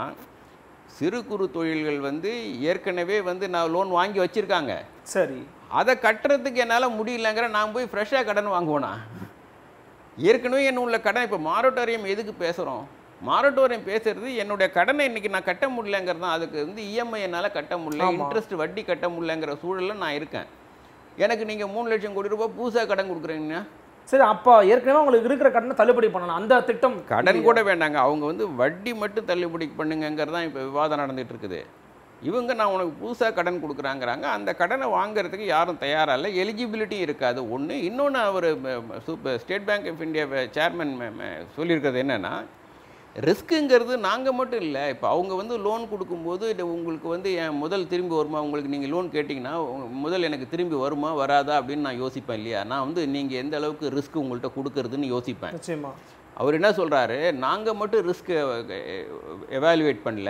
சிறு குறு தொழில்கள் வந்து ஏற்கனவே வந்து நான் லோன் வாங்கி வச்சுருக்காங்க சரி அதை கட்டுறதுக்கு என்னால் முடியலங்கிற நான் போய் ஃப்ரெஷ்ஷாக கடன் வாங்குவேனா ஏற்கனவே என்ன உள்ள கடன் இப்போ மாரட்டோரியம் எதுக்கு பேசுகிறோம் மாரட்டோரியம் பேசுறது என்னுடைய கடனை இன்னைக்கு நான் கட்ட முடியலங்கிறது தான் அதுக்கு வந்து இஎம்ஐ என்னால் கட்ட முடியல ஆமா. இன்ட்ரெஸ்ட் வட்டி கட்ட முடியலங்கிற சூழலில் நான் இருக்கேன் எனக்கு நீங்கள் மூணு லட்சம் கோடி ரூபாய் புதுசாக கடன் கொடுக்குறீங்கன்னா சரி அப்போ ஏற்கனவே உங்களுக்கு இருக்கிற கடனை தள்ளுபடி பண்ணலாம் அந்த திட்டம் கடன் கூட வேண்டாங்க அவங்க வந்து வட்டி மட்டும் தள்ளுபடி பண்ணுங்கங்கிறது தான் இப்போ விவாதம் நடந்துட்டு இருக்குது இவங்க நான் உனக்கு புதுசாக கடன் கொடுக்குறாங்கிறாங்க அந்த கடனை வாங்குறதுக்கு யாரும் தயாராக இல்லை எலிஜிபிலிட்டி இருக்காது ஒன்று இன்னொன்று அவர் super state bank of India chairman சொல்லியிருக்கிறது என்னென்னா ரிஸ்க்குங்கிறது நாங்கள் மட்டும் இல்லை இப்போ அவங்க வந்து லோன் கொடுக்கும்போது இது உங்களுக்கு வந்து என் முதல் திரும்பி வருமா உங்களுக்கு நீங்கள் லோன் கேட்டிங்கன்னா உங்க முதல் எனக்கு திரும்பி வருமா வராதா அப்படின்னு நான் யோசிப்பேன் இல்லையா நான் வந்து நீங்கள் எந்த அளவுக்கு ரிஸ்க் உங்கள்கிட்ட கொடுக்கறதுன்னு யோசிப்பேன் நிச்சயமா அவர் என்ன சொல்கிறாரு நாங்கள் மட்டும் ரிஸ்க்கை எவாலுவேட் பண்ணல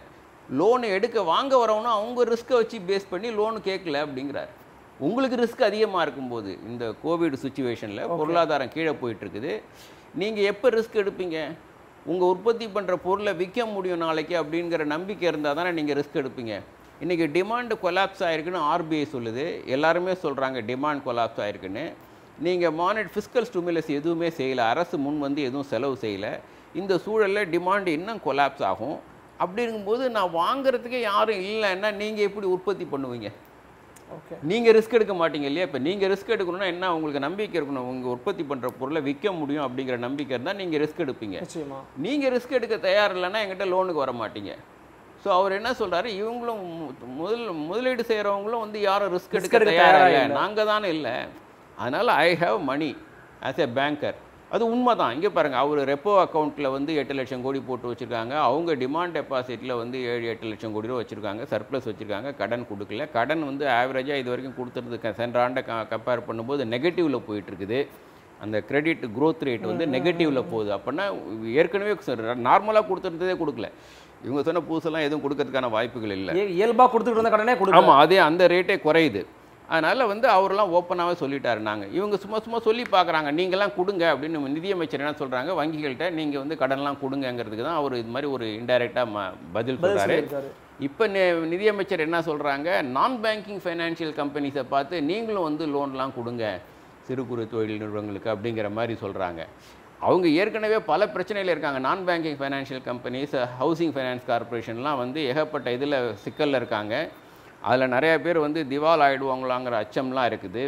லோன் எடுக்க வாங்க வரவனும் அவங்க ரிஸ்க்கை வச்சு பேஸ் பண்ணி லோன் கேட்கல அப்படிங்கிறார் உங்களுக்கு ரிஸ்க் அதிகமாக இருக்கும்போது இந்த கோவிட் சுச்சுவேஷனில் பொருளாதாரம் கீழே போயிட்டு இருக்குது நீங்கள் எப்போ ரிஸ்க் எடுப்பீங்க உங்கள் உற்பத்தி பண்ணுற பொருளை விற்க முடியும் நாளைக்கு அப்படிங்கிற நம்பிக்கை இருந்தால் தானே நீங்கள் ரிஸ்க் எடுப்பீங்க இன்றைக்கி டிமாண்டு கொலாப்ஸ் ஆயிருக்குன்னு ஆர்பிஐ சொல்லுது எல்லாருமே சொல்கிறாங்க டிமாண்ட் கொலாப்ஸ் ஆயிருக்குன்னு நீங்கள் மானிட் ஃபிஸ்கல் ஸ்டிமுலஸ் எதுவுமே செய்யலை அரசு முன் வந்து எதுவும் செலவு செய்யலை இந்த சூழலில் டிமாண்ட் இன்னும் கொலாப்ஸ் ஆகும் அப்படிங்கும்போது நான் வாங்குறதுக்கே யாரும் இல்லைன்னா நீங்கள் எப்படி உற்பத்தி பண்ணுவீங்க ஓகே நீங்கள் ரிஸ்க் எடுக்க மாட்டீங்க இல்லையா இப்போ நீங்கள் ரிஸ்க் எடுக்கணும்னா என்ன உங்களுக்கு நம்பிக்கை இருக்கணும் உங்கள் உற்பத்தி பண்ணுற பொருளை விற்க முடியும் அப்படிங்கிற நம்பிக்கை இருந்தால் நீங்கள் ரிஸ்க் எடுப்பீங்க நிச்சயமா நீங்கள் ரிஸ்க் எடுக்க தயார் இல்லைன்னா என்கிட்ட லோனுக்கு வர மாட்டீங்க ஸோ அவர் என்ன சொல்றாரு இவங்களும் மு- முதல் முதலீடு செய்கிறவங்களும் வந்து யாரும் ரிஸ்க் Risk எடுக்க எடுக்க தயாரா தயாரா இல்லை இல்ல. நாங்கள் தானே இல்லை அதனால் I have money as a banker அது உண்மை தான் இங்கே பாருங்கள் அவர் ரெப்போ அக்கௌண்ட்டில் வந்து எட்டு லட்சம் கோடி போட்டு வச்சுருக்காங்க அவங்க டிமாண்ட் டெபாசிட்டில் வந்து ஏழு எட்டு லட்சம் கோடி ரூபா வச்சுருக்காங்க சர்ப்ளஸ் வச்சுருக்காங்க கடன் கொடுக்கல கடன் வந்து ஆவரேஜாக இது வரைக்கும் கொடுத்துறது சென்ற ஆண்டை கம்பேர் பண்ணும்போது நெகட்டிவில் போயிட்டுருக்குது அந்த கிரெடிட் growth ரேட் வந்து நெகட்டிவில் போகுது அப்படின்னா ஏற்கனவே நார்மலாக கொடுத்துருந்ததே கொடுக்கல இவங்க சொன்ன புதுசெல்லாம் எதுவும் கொடுக்கறதுக்கான வாய்ப்புகள் இல்லை இய- இயல்பா கொடுத்துட்டு இருந்த கடனே கொடுக்க ஆமாம் அதே அந்த ரேட்டே குறையுது அதனால் வந்து அவரெல்லாம் ஓப்பனாகவே சொல்லிட்டாரு நாங்கள் இவங்க சும்மா சும்மா சொல்லி பார்க்குறாங்க நீங்கள்லாம் கொடுங்க அப்படின்னு நிதியமைச்சர் என்ன சொல்கிறாங்க வங்கிகள்கிட்ட நீங்கள் வந்து கடன்லாம் கொடுங்கங்கிறதுக்கு தான் அவர் இது மாதிரி ஒரு இன்டைரக்டாக பதில் பதில் சொல்கிறாரு சொல்லியிருக்காரு இப்போ நிதியமைச்சர் என்ன சொல்கிறாங்க நான் பேங்கிங் ஃபைனான்ஷியல் கம்பெனிஸை பார்த்து நீங்களும் வந்து லோன்லாம் கொடுங்க சிறு குறு தொழில் நிறுவனங்களுக்கு அப்படிங்கிற மாதிரி சொல்கிறாங்க அவங்க ஏற்கனவே பல பிரச்சனையில் இருக்காங்க நான் banking financial companies housing finance கார்ப்பரேஷன்லாம் வந்து ஏகப்பட்ட இதில் சிக்கலில் இருக்காங்க அதில் நிறைய பேர் வந்து திவால் ஆகிடுவாங்களாங்கிற அச்சம்லாம் இருக்குது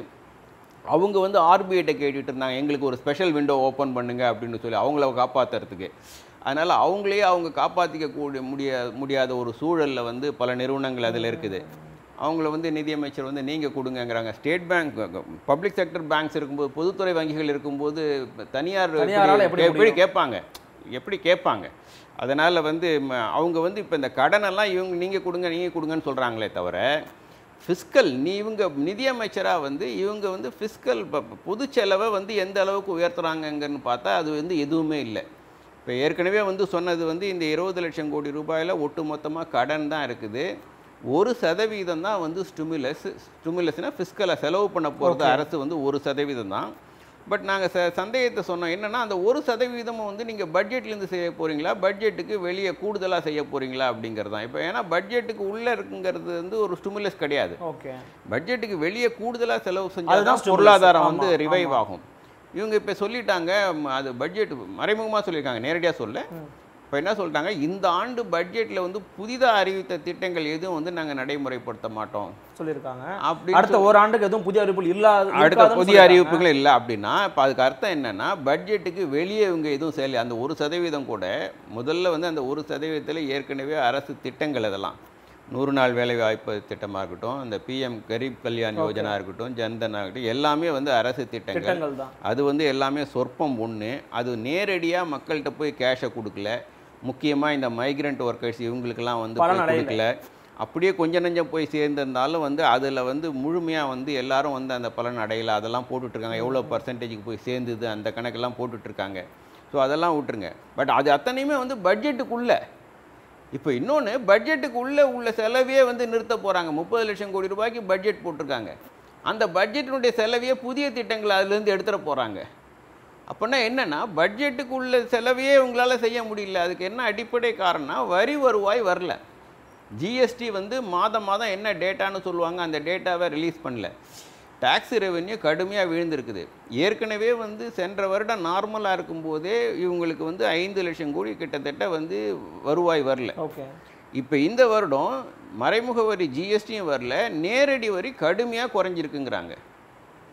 அவங்க வந்து ஆர்பிஐட்ட கேட்டுட்டு இருந்தாங்க எங்களுக்கு ஒரு ஸ்பெஷல் விண்டோ ஓப்பன் பண்ணுங்க அப்படின்னு சொல்லி அவங்கள காப்பாற்றுறதுக்கு அதனால் அவங்களே அவங்க காப்பாற்றிக்க கூடிய முடிய முடியாத ஒரு சூழலில் வந்து பல நிறுவனங்கள் அதில் இருக்குது அவங்கள வந்து நிதியமைச்சர் வந்து நீங்கள் கொடுங்கங்கிறாங்க state bank public sector banks இருக்கும்போது பொதுத்துறை வங்கிகள் இருக்கும்போது தனியார் தனியாரால எப்படி எப்படி எப்படி கேட்பாங்க எப்படி கேட்பாங்க அதனால் வந்து ம, அவங்க வந்து இப்போ இந்த கடனெல்லாம் இவங்க நீங்கள் கொடுங்க நீங்கள் கொடுங்கன்னு சொல்கிறாங்களே தவிர ஃபிஸ்கல் நீ இவங்க நிதியமைச்சராக வந்து இவங்க வந்து ஃபிஸ்கல் பொது செலவை வந்து எந்த அளவுக்கு உயர்த்துறாங்கங்கன்னு பார்த்தா அது வந்து எதுவுமே இல்லை இப்போ ஏற்கனவே வந்து சொன்னது வந்து இந்த இருபது லட்சம் கோடி ரூபாயில் ஒட்டு மொத்தமாக கடன் தான் இருக்குது ஒரு சதவீதம் தான் வந்து ஸ்டிமுலஸ் ஸ்டிமுலஸ்னால் ஃபிஸ்கலை செலவு பண்ண போகிறது அரசு வந்து ஒரு சதவீதம் தான் பட் நாங்கள் ச சந்தேகத்தை சொன்னோம் என்னென்னா அந்த ஒரு சதவீதமும் வந்து நீங்கள் பட்ஜெட்லேருந்து செய்ய போகிறீங்களா பட்ஜெட்டுக்கு வெளியே கூடுதலாக செய்ய போகிறீங்களா அப்படிங்கிறது தான் இப்போ ஏன்னா பட்ஜெட்டுக்கு உள்ளே இருக்குங்கிறது வந்து ஒரு ஸ்டிமுலஸ் கிடையாது ஓகே பட்ஜெட்டுக்கு வெளியே கூடுதலாக செலவு செஞ்சால் அதுதான் தான் stimulus. பொருளாதாரம் வந்து ஆமா, ரிவைவ் ஆமா. ஆகும் இவங்க இப்போ சொல்லிட்டாங்க ம், அது பட்ஜெட் மறைமுகமாக சொல்லியிருக்காங்க நேரடியாக சொல்ல இப்போ என்ன சொல்லிட்டாங்க இந்த ஆண்டு பட்ஜெட்டில் வந்து புதிதாக அறிவித்த திட்டங்கள் எதுவும் வந்து நாங்கள் நடைமுறைப்படுத்த மாட்டோம் சொல்லியிருக்காங்க அப்படின்னு அடுத்த ஒரு ஆண்டுக்கு எதுவும் புதிய அறிவிப்புகள் இல்லாத அடுத்த இருக்காதுன்னு புதிய சொல்லியிருக்காங்க. அறிவிப்புகள் இல்லை அப்படின்னா இப்போ அதுக்கு அர்த்தம் என்னன்னா பட்ஜெட்டுக்கு வெளியே இவங்க எதுவும் செய்யலை அந்த ஒரு சதவீதம் கூட முதல்ல வந்து அந்த ஒரு சதவீதத்தில் ஏற்கனவே அரசு திட்டங்கள் அதெல்லாம் நூறு நாள் வேலை வாய்ப்பு திட்டமாக இருக்கட்டும் அந்த பிஎம் கரீப் கல்யாண் யோஜனா இருக்கட்டும் ஜன்தன் ஆகட்டும் எல்லாமே வந்து அரசு திட்டங்கள் திட்டங்கள் தான் அது வந்து எல்லாமே சொற்பம் ஒன்று அது நேரடியாக மக்கள்கிட்ட போய் கேஷை கொடுக்கல முக்கியமாக இந்த மைக்ரண்ட் ஒர்க்கர்ஸ் இவங்களுக்கெல்லாம் வந்து பலன் போய் அடையல. கொடுக்கல அப்படியே கொஞ்சம் நஞ்சம் போய் சேர்ந்திருந்தாலும் வந்து அதில் வந்து முழுமையாக வந்து எல்லாரும் வந்து அந்த பலன் அடையலை அதெல்லாம் போட்டுட்ருக்காங்க எவ்வளோ பர்சன்டேஜுக்கு போய் சேர்ந்துது அந்த கணக்கெல்லாம் போட்டுட்ருக்காங்க ஸோ அதெல்லாம் விட்டுருங்க பட் அது அத்தனையுமே வந்து பட்ஜெட்டுக்குள்ளே இப்போ இன்னொன்று பட்ஜெட்டுக்கு உள்ளே உள்ள செலவையே வந்து நிறுத்த போகிறாங்க முப்பது லட்சம் கோடி ரூபாய்க்கு பட்ஜெட் போட்டிருக்காங்க அந்த பட்ஜெட்டினுடைய செலவையே புதிய திட்டங்கள் அதுலேருந்து எடுத்துட போகிறாங்க அப்படின்னா என்னன்னா பட்ஜெட்டுக்கு உள்ள செலவையே உங்களால் செய்ய முடியல அதுக்கு என்ன அடிப்படை காரணம் வரி வருவாய் வரல ஜிஎஸ்டி வந்து மாதம் மாதம் என்ன டேட்டான்னு சொல்லுவாங்க அந்த டேட்டாவை ரிலீஸ் பண்ணல டாக்ஸ் ரெவென்யூ கடுமையாக விழுந்திருக்குது ஏற்கனவே வந்து சென்ற வருடம் நார்மலாக இருக்கும்போதே இவங்களுக்கு வந்து ஐந்து லட்சம் கோடி கிட்டத்தட்ட வந்து வருவாய் வரல ஓகே இப்போ இந்த வருடம் மறைமுக வரி ஜிஎஸ்டியும் வரல நேரடி வரி கடுமையாக குறைஞ்சிருக்குங்கிறாங்க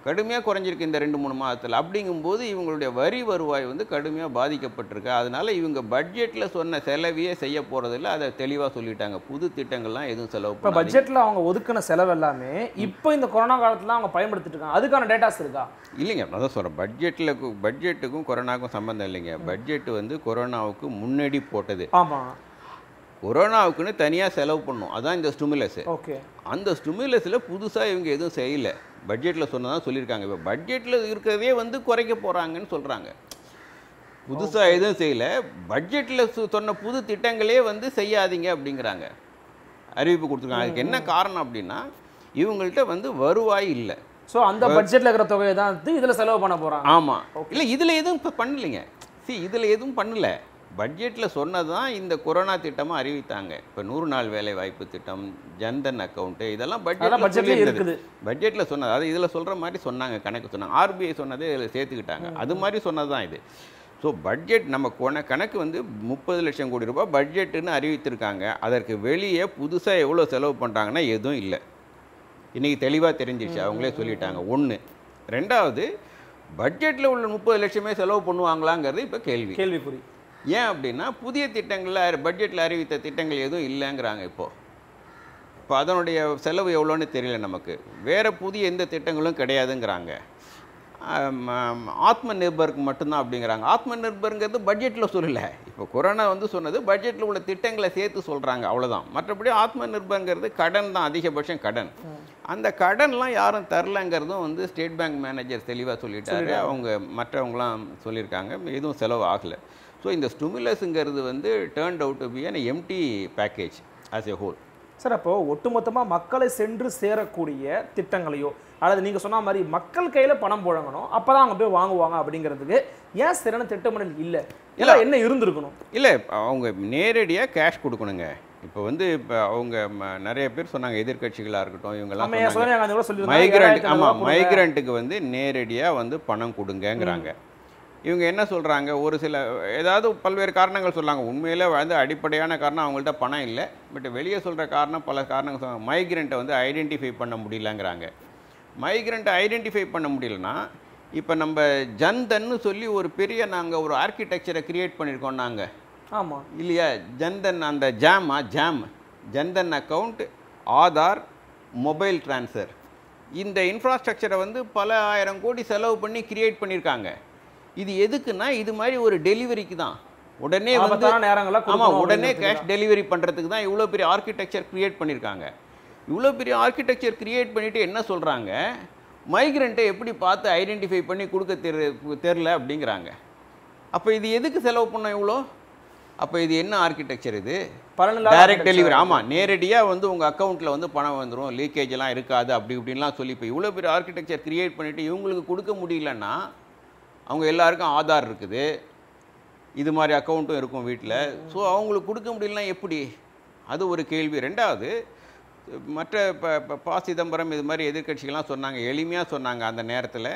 கடுமையாக குறைஞ்சிருக்கு இந்த ரெண்டு மூணு மாதத்தில் அப்படிங்கும்போது இவங்களுடைய வரி வருவாய் வந்து கடுமையாக பாதிக்கப்பட்டிருக்கு அதனால இவங்க பட்ஜெட்டில் சொன்ன செலவையே செய்ய போகிறதில்ல அதை தெளிவாக சொல்லிட்டாங்க புது திட்டங்கள்லாம் எதுவும் செலவு இப்போ பண்ணாதீங்க. பட்ஜெட்ல அவங்க ஒதுக்கின செலவு எல்லாமே இப்போ இந்த கொரோனா காலத்துல அவங்க பயன்படுத்திட்டு இருக்காங்க அதுக்கான டேட்டாஸ் இருக்கா இல்லைங்க அதான் சொல்கிறேன் பட்ஜெட்டில் பட்ஜெட்டுக்கும் கொரோனாவுக்கும் சம்மந்தம் இல்லைங்க பட்ஜெட் வந்து கொரோனாவுக்கு முன்னாடி போட்டது ஆமா கொரோனாவுக்குன்னு தனியாக செலவு பண்ணும் அதான் இந்த ஸ்டிமுலஸ் ஓகே அந்த ஸ்டிமுலஸில் புதுசாக இவங்க எதுவும் செய்யலை பட்ஜெட்டில் சொன்னதான் சொல்லியிருக்காங்க இப்போ பட்ஜெட்டில் இருக்கிறதே வந்து குறைக்க போகிறாங்கன்னு சொல்கிறாங்க புதுசாக எதுவும் செய்யலை பட்ஜெட்டில் சொன்ன புது திட்டங்களே வந்து செய்யாதீங்க அப்படிங்கிறாங்க அறிவிப்பு கொடுத்துருக்காங்க அதுக்கு என்ன காரணம் அப்படின்னா இவங்கள்ட்ட வந்து வருவாய் இல்லை சோ அந்த பட்ஜெட்ல இருக்கிற தொகையை தான் எடுத்து இதுல செலவு பண்ண போறாங்க ஆமாம் இல்லை இதில் எதுவும் இப்போ பண்ணலைங்க see இதில் எதுவும் பண்ணல பட்ஜெட்டில் சொன்னது தான் இந்த கொரோனா திட்டமாக அறிவித்தாங்க இப்போ நூறு நாள் வேலை வாய்ப்பு திட்டம் ஜன்தன் அக்கௌண்ட்டு இதெல்லாம் அதெல்லாம் பட்ஜெட்டில் பட்ஜெட்ல இருக்குது பட்ஜெட்டில் சொன்னது அது இதில் சொல்கிற மாதிரி சொன்னாங்க கணக்கு சொன்னாங்க ஆர்பிஐ சொன்னதே இதில் சேர்த்துக்கிட்டாங்க அது மாதிரி சொன்னது தான் இது ஸோ பட்ஜெட் நம்ம கொன கணக்கு வந்து முப்பது லட்சம் கோடி ரூபாய் பட்ஜெட்டுன்னு அறிவித்திருக்காங்க அதற்கு வெளியே புதுசாக எவ்வளோ செலவு பண்ணுறாங்கன்னா எதுவும் இல்லை இன்றைக்கி தெளிவாக தெரிஞ்சிருச்சு அவங்களே சொல்லிட்டாங்க ஒன்று ரெண்டாவது பட்ஜெட்டில் உள்ள முப்பது லட்சமே செலவு பண்ணுவாங்களாங்கிறது இப்போ கேள்வி கேள்விக்குறி ஏன் அப்படின்னா புதிய திட்டங்களில் பட்ஜெட்டில் அறிவித்த திட்டங்கள் எதுவும் இல்லைங்கிறாங்க இப்போது இப்போ அதனுடைய செலவு எவ்வளோன்னு தெரியல நமக்கு வேறு புதிய எந்த திட்டங்களும் கிடையாதுங்கிறாங்க ஆம், ஆம், ஆத்ம நிர்பருக்கு மட்டும்தான் அப்படிங்கிறாங்க ஆத்ம நிர்பருங்கிறது பட்ஜெட்டில் சொல்லலை இப்போ கொரோனா வந்து சொன்னது பட்ஜெட்டில் உள்ள திட்டங்களை சேர்த்து சொல்கிறாங்க அவ்வளோதான் மற்றபடி ஆத்ம நிர்பருங்கிறது கடன் தான் அதிகபட்சம் கடன் அந்த கடன்லாம் யாரும் தரலங்கிறதும் வந்து ஸ்டேட் பேங்க் மேனேஜர் தெளிவாக சொல்லிட்டாரு அவங்க மற்றவங்களாம் சொல்லியிருக்காங்க எதுவும் செலவு ஆகலை ஸோ இந்த ஸ்டிமுலஸுங்கிறது வந்து turned out to be an empty package as a whole sir அப்போ ஒட்டுமொத்தமா மக்களை சென்று சேரக்கூடிய திட்டங்களையோ அல்லது நீங்க சொன்ன மாதிரி மக்கள் கையில பணம் புழங்கணும் அப்பதான் அவங்க போய் வாங்குவாங்க அப்படிங்கிறதுக்கு ஏன் சரியான திட்டமிடல் இல்ல இல்ல என்ன இருந்திருக்கணும் இல்லை அவங்க நேரடியாக கேஷ் கொடுக்கணுங்க இப்போ வந்து இப்போ அவங்க ம- நிறைய பேர் சொன்னாங்க எதிர்க்கட்சிகளாக இருக்கட்டும் இவங்கெல்லாம் நம்ம சொன்னாங்க சோனியா காந்தி கூட சொல்லியிருந்தாங்க மைக்ரண்ட் ஏழாயிரத்தி ஐநூறு ஆமாம் ரூபாய் கொடுங்க. மைக்ரண்ட்டுக்கு வந்து நேரடியாக வந்து பணம் கொடுங்கங்கிறாங்க இவங்க என்ன சொல்கிறாங்க ஒரு சில ஏதாவது பல்வேறு காரணங்கள் சொல்றாங்க உண்மையில் வந்து அடிப்படையான காரணம் அவங்கள்ட்ட பணம் இல்லை பட் வெளியே சொல்கிற காரணம் பல காரணங்கள் சொல்றாங்க மைக்ரண்ட்டை வந்து ஐடென்டிஃபை பண்ண முடியலங்கிறாங்க மைக்ரண்ட்டை ஐடென்டிஃபை பண்ண முடியலனா இப்போ நம்ம ஜன்தன்னு சொல்லி ஒரு பெரிய நாங்கள் ஒரு ஆர்கிடெக்சரை கிரியேட் பண்ணியிருக்கோம் நாங்கள் ஆமா இல்லையா ஜன்தன் அந்த ஜாமா JAM Jan Dhan account Aadhaar mobile transfer இந்த இன்ஃப்ராஸ்ட்ரக்சரை வந்து பல ஆயிரம் கோடி செலவு பண்ணி கிரியேட் பண்ணியிருக்காங்க இது எதுக்குன்னா இது மாதிரி ஒரு டெலிவரிக்கு தான் உடனே வந்து ஆபத்தான நேரங்கள்ல ஆமாம் கொடுக்கணும் உடனே அப்படிங்கிறதுக்கு கேஷ் டெலிவரி பண்ணுறதுக்கு தான் இவ்வளோ பெரிய ஆர்கிடெக்சர் கிரியேட் பண்ணியிருக்காங்க இவ்வளோ பெரிய ஆர்கிடெக்சர் கிரியேட் பண்ணிவிட்டு என்ன சொல்கிறாங்க மைக்ரண்ட்டை எப்படி பார்த்து ஐடென்டிஃபை பண்ணி கொடுக்க தெரு தெரில அப்படிங்கிறாங்க அப்போ இது எதுக்கு செலவு பண்ணோம் இவ்வளோ அப்போ இது என்ன ஆர்கிடெக்சர் இது பலனில்லாத டைரக்ட் architecture. டெலிவரி ஆமாம் நேரடியாக வந்து உங்கள் அக்கௌண்ட்டில் வந்து பணம் வந்துடும் லீக்கேஜ் எல்லாம் இருக்காது அப்படி இப்படின்லாம் சொல்லி இப்போ இவ்வளோ பெரிய ஆர்கிடெக்சர் கிரியேட் பண்ணிவிட்டு இவங்களுக்கு கொடுக்க முடியலன்னா அவங்க எல்லாருக்கும் ஆதார் இருக்குது இது மாதிரி அக்கௌண்ட்டும் இருக்கும் வீட்டில் ஸோ அவங்களுக்கு கொடுக்க முடியலனா எப்படி அது ஒரு கேள்வி ரெண்டாவது மற்ற இப்போ இப்போ ப சிதம்பரம் இது மாதிரி எதிர்க்கட்சிகள்லாம் சொன்னாங்க எளிமையாக சொன்னாங்க அந்த நேரத்தில்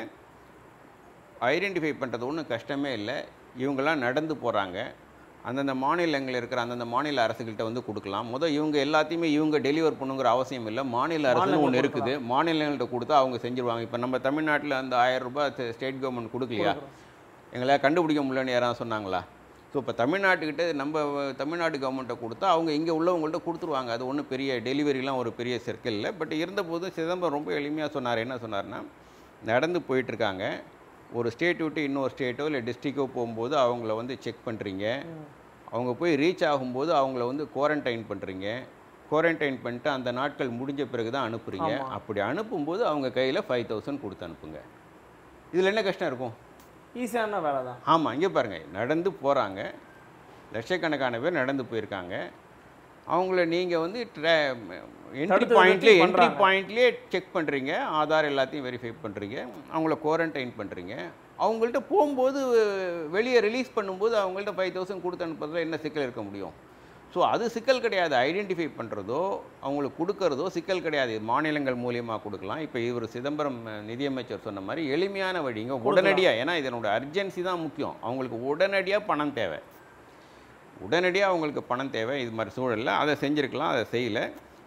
ஐடென்டிஃபை பண்ணுறது ஒன்றும் கஷ்டமே இல்லை இவங்கெல்லாம் நடந்து போகிறாங்க அந்தந்த மாநிலங்களில் இருக்கிற அந்தந்த மாநில அரசுகள்கிட்ட வந்து கொடுக்கலாம் முதல் இவங்க எல்லாத்தையுமே இவங்க டெலிவர் பண்ணுங்கிற அவசியம் இல்லை மாநில அரசுன்னு மாநிலங்கள் ஒன்று இருக்குது மாநிலங்கள்கிட்ட கொடுத்தா அவங்க செஞ்சுருவாங்க இப்போ நம்ம தமிழ்நாட்டில் அந்த ஆயிரம் ரூபாய் ஸ்டேட் கவர்மெண்ட் கொடுக்கலையா எங்களை கண்டுபிடிக்க முடியலன்னு யாராவது சொன்னாங்களா ஸோ இப்போ தமிழ்நாட்டுக்கிட்ட நம்ம தமிழ்நாடு கவர்மெண்ட்டை கொடுத்தா அவங்க இங்கே உள்ளவங்கள்ட்ட கொடுத்துருவாங்க அது ஒன்றும் பெரிய டெலிவரிலாம் ஒரு பெரிய சர்க்கிள் இல்லை பட் இருந்தபோது சிதம்பரம் ரொம்ப எளிமையாக சொன்னார் என்ன சொன்னார்னா நடந்து போயிட்டுருக்காங்க ஒரு ஸ்டேட் விட்டு இன்னொரு ஸ்டேட்டோ இல்லை டிஸ்ட்ரிக்கோ போகும்போது அவங்கள வந்து செக் பண்ணுறீங்க அவங்க போய் ரீச் ஆகும்போது அவங்கள வந்து குவாரண்டைன் பண்ணுறீங்க குவாரண்டைன் பண்ணிட்டு அந்த நாட்கள் முடிஞ்ச பிறகு தான் அனுப்புறீங்க ஆமா. அப்படி அனுப்பும்போது அவங்க கையில் ஃபைவ் தௌசண்ட் கொடுத்து அனுப்புங்க இதில் என்ன கஷ்டம் இருக்கும் ஈஸியான வேலை தான் ஆமாம் இங்கே பாருங்கள் நடந்து போகிறாங்க லட்சக்கணக்கான பேர் நடந்து போயிருக்காங்க அவங்கள நீங்கள் வந்து என்ட்ரி தடுத்து பாயிண்ட்லேயே நிறுத்தி என்ட்ரி பண்றாங்க. பாயிண்ட்லேயே செக் பண்ணுறீங்க ஆதார் எல்லாத்தையும் வெரிஃபை பண்ணுறீங்க அவங்கள குவாரண்டைன் பண்ணுறீங்க அவங்கள்ட்ட போகும்போது வெளியே ரிலீஸ் பண்ணும்போது அவங்கள்ட்ட ஃபைவ் தௌசண்ட் கொடுத்து அனுப்புறதுல என்ன சிக்கல் இருக்க முடியும் ஸோ அது சிக்கல் கிடையாது ஐடென்டிஃபை பண்ணுறதோ அவங்களுக்கு கொடுக்கறதோ சிக்கல் கிடையாது இது மாநிலங்கள் மூலியமாக கொடுக்கலாம் இப்போ இவர் சிதம்பரம் அஹ், நிதியமைச்சர் சொன்ன மாதிரி எளிமையான வழிங்க உடனடியாக ஏன்னா இதனோட அர்ஜென்சி தான் முக்கியம் அவங்களுக்கு உடனடியாக பணம் தேவை உடனடியாக அவங்களுக்கு பணம் தேவை இது மாதிரி சூழலில் அதை செஞ்சுருக்கலாம் அதை செய்யலை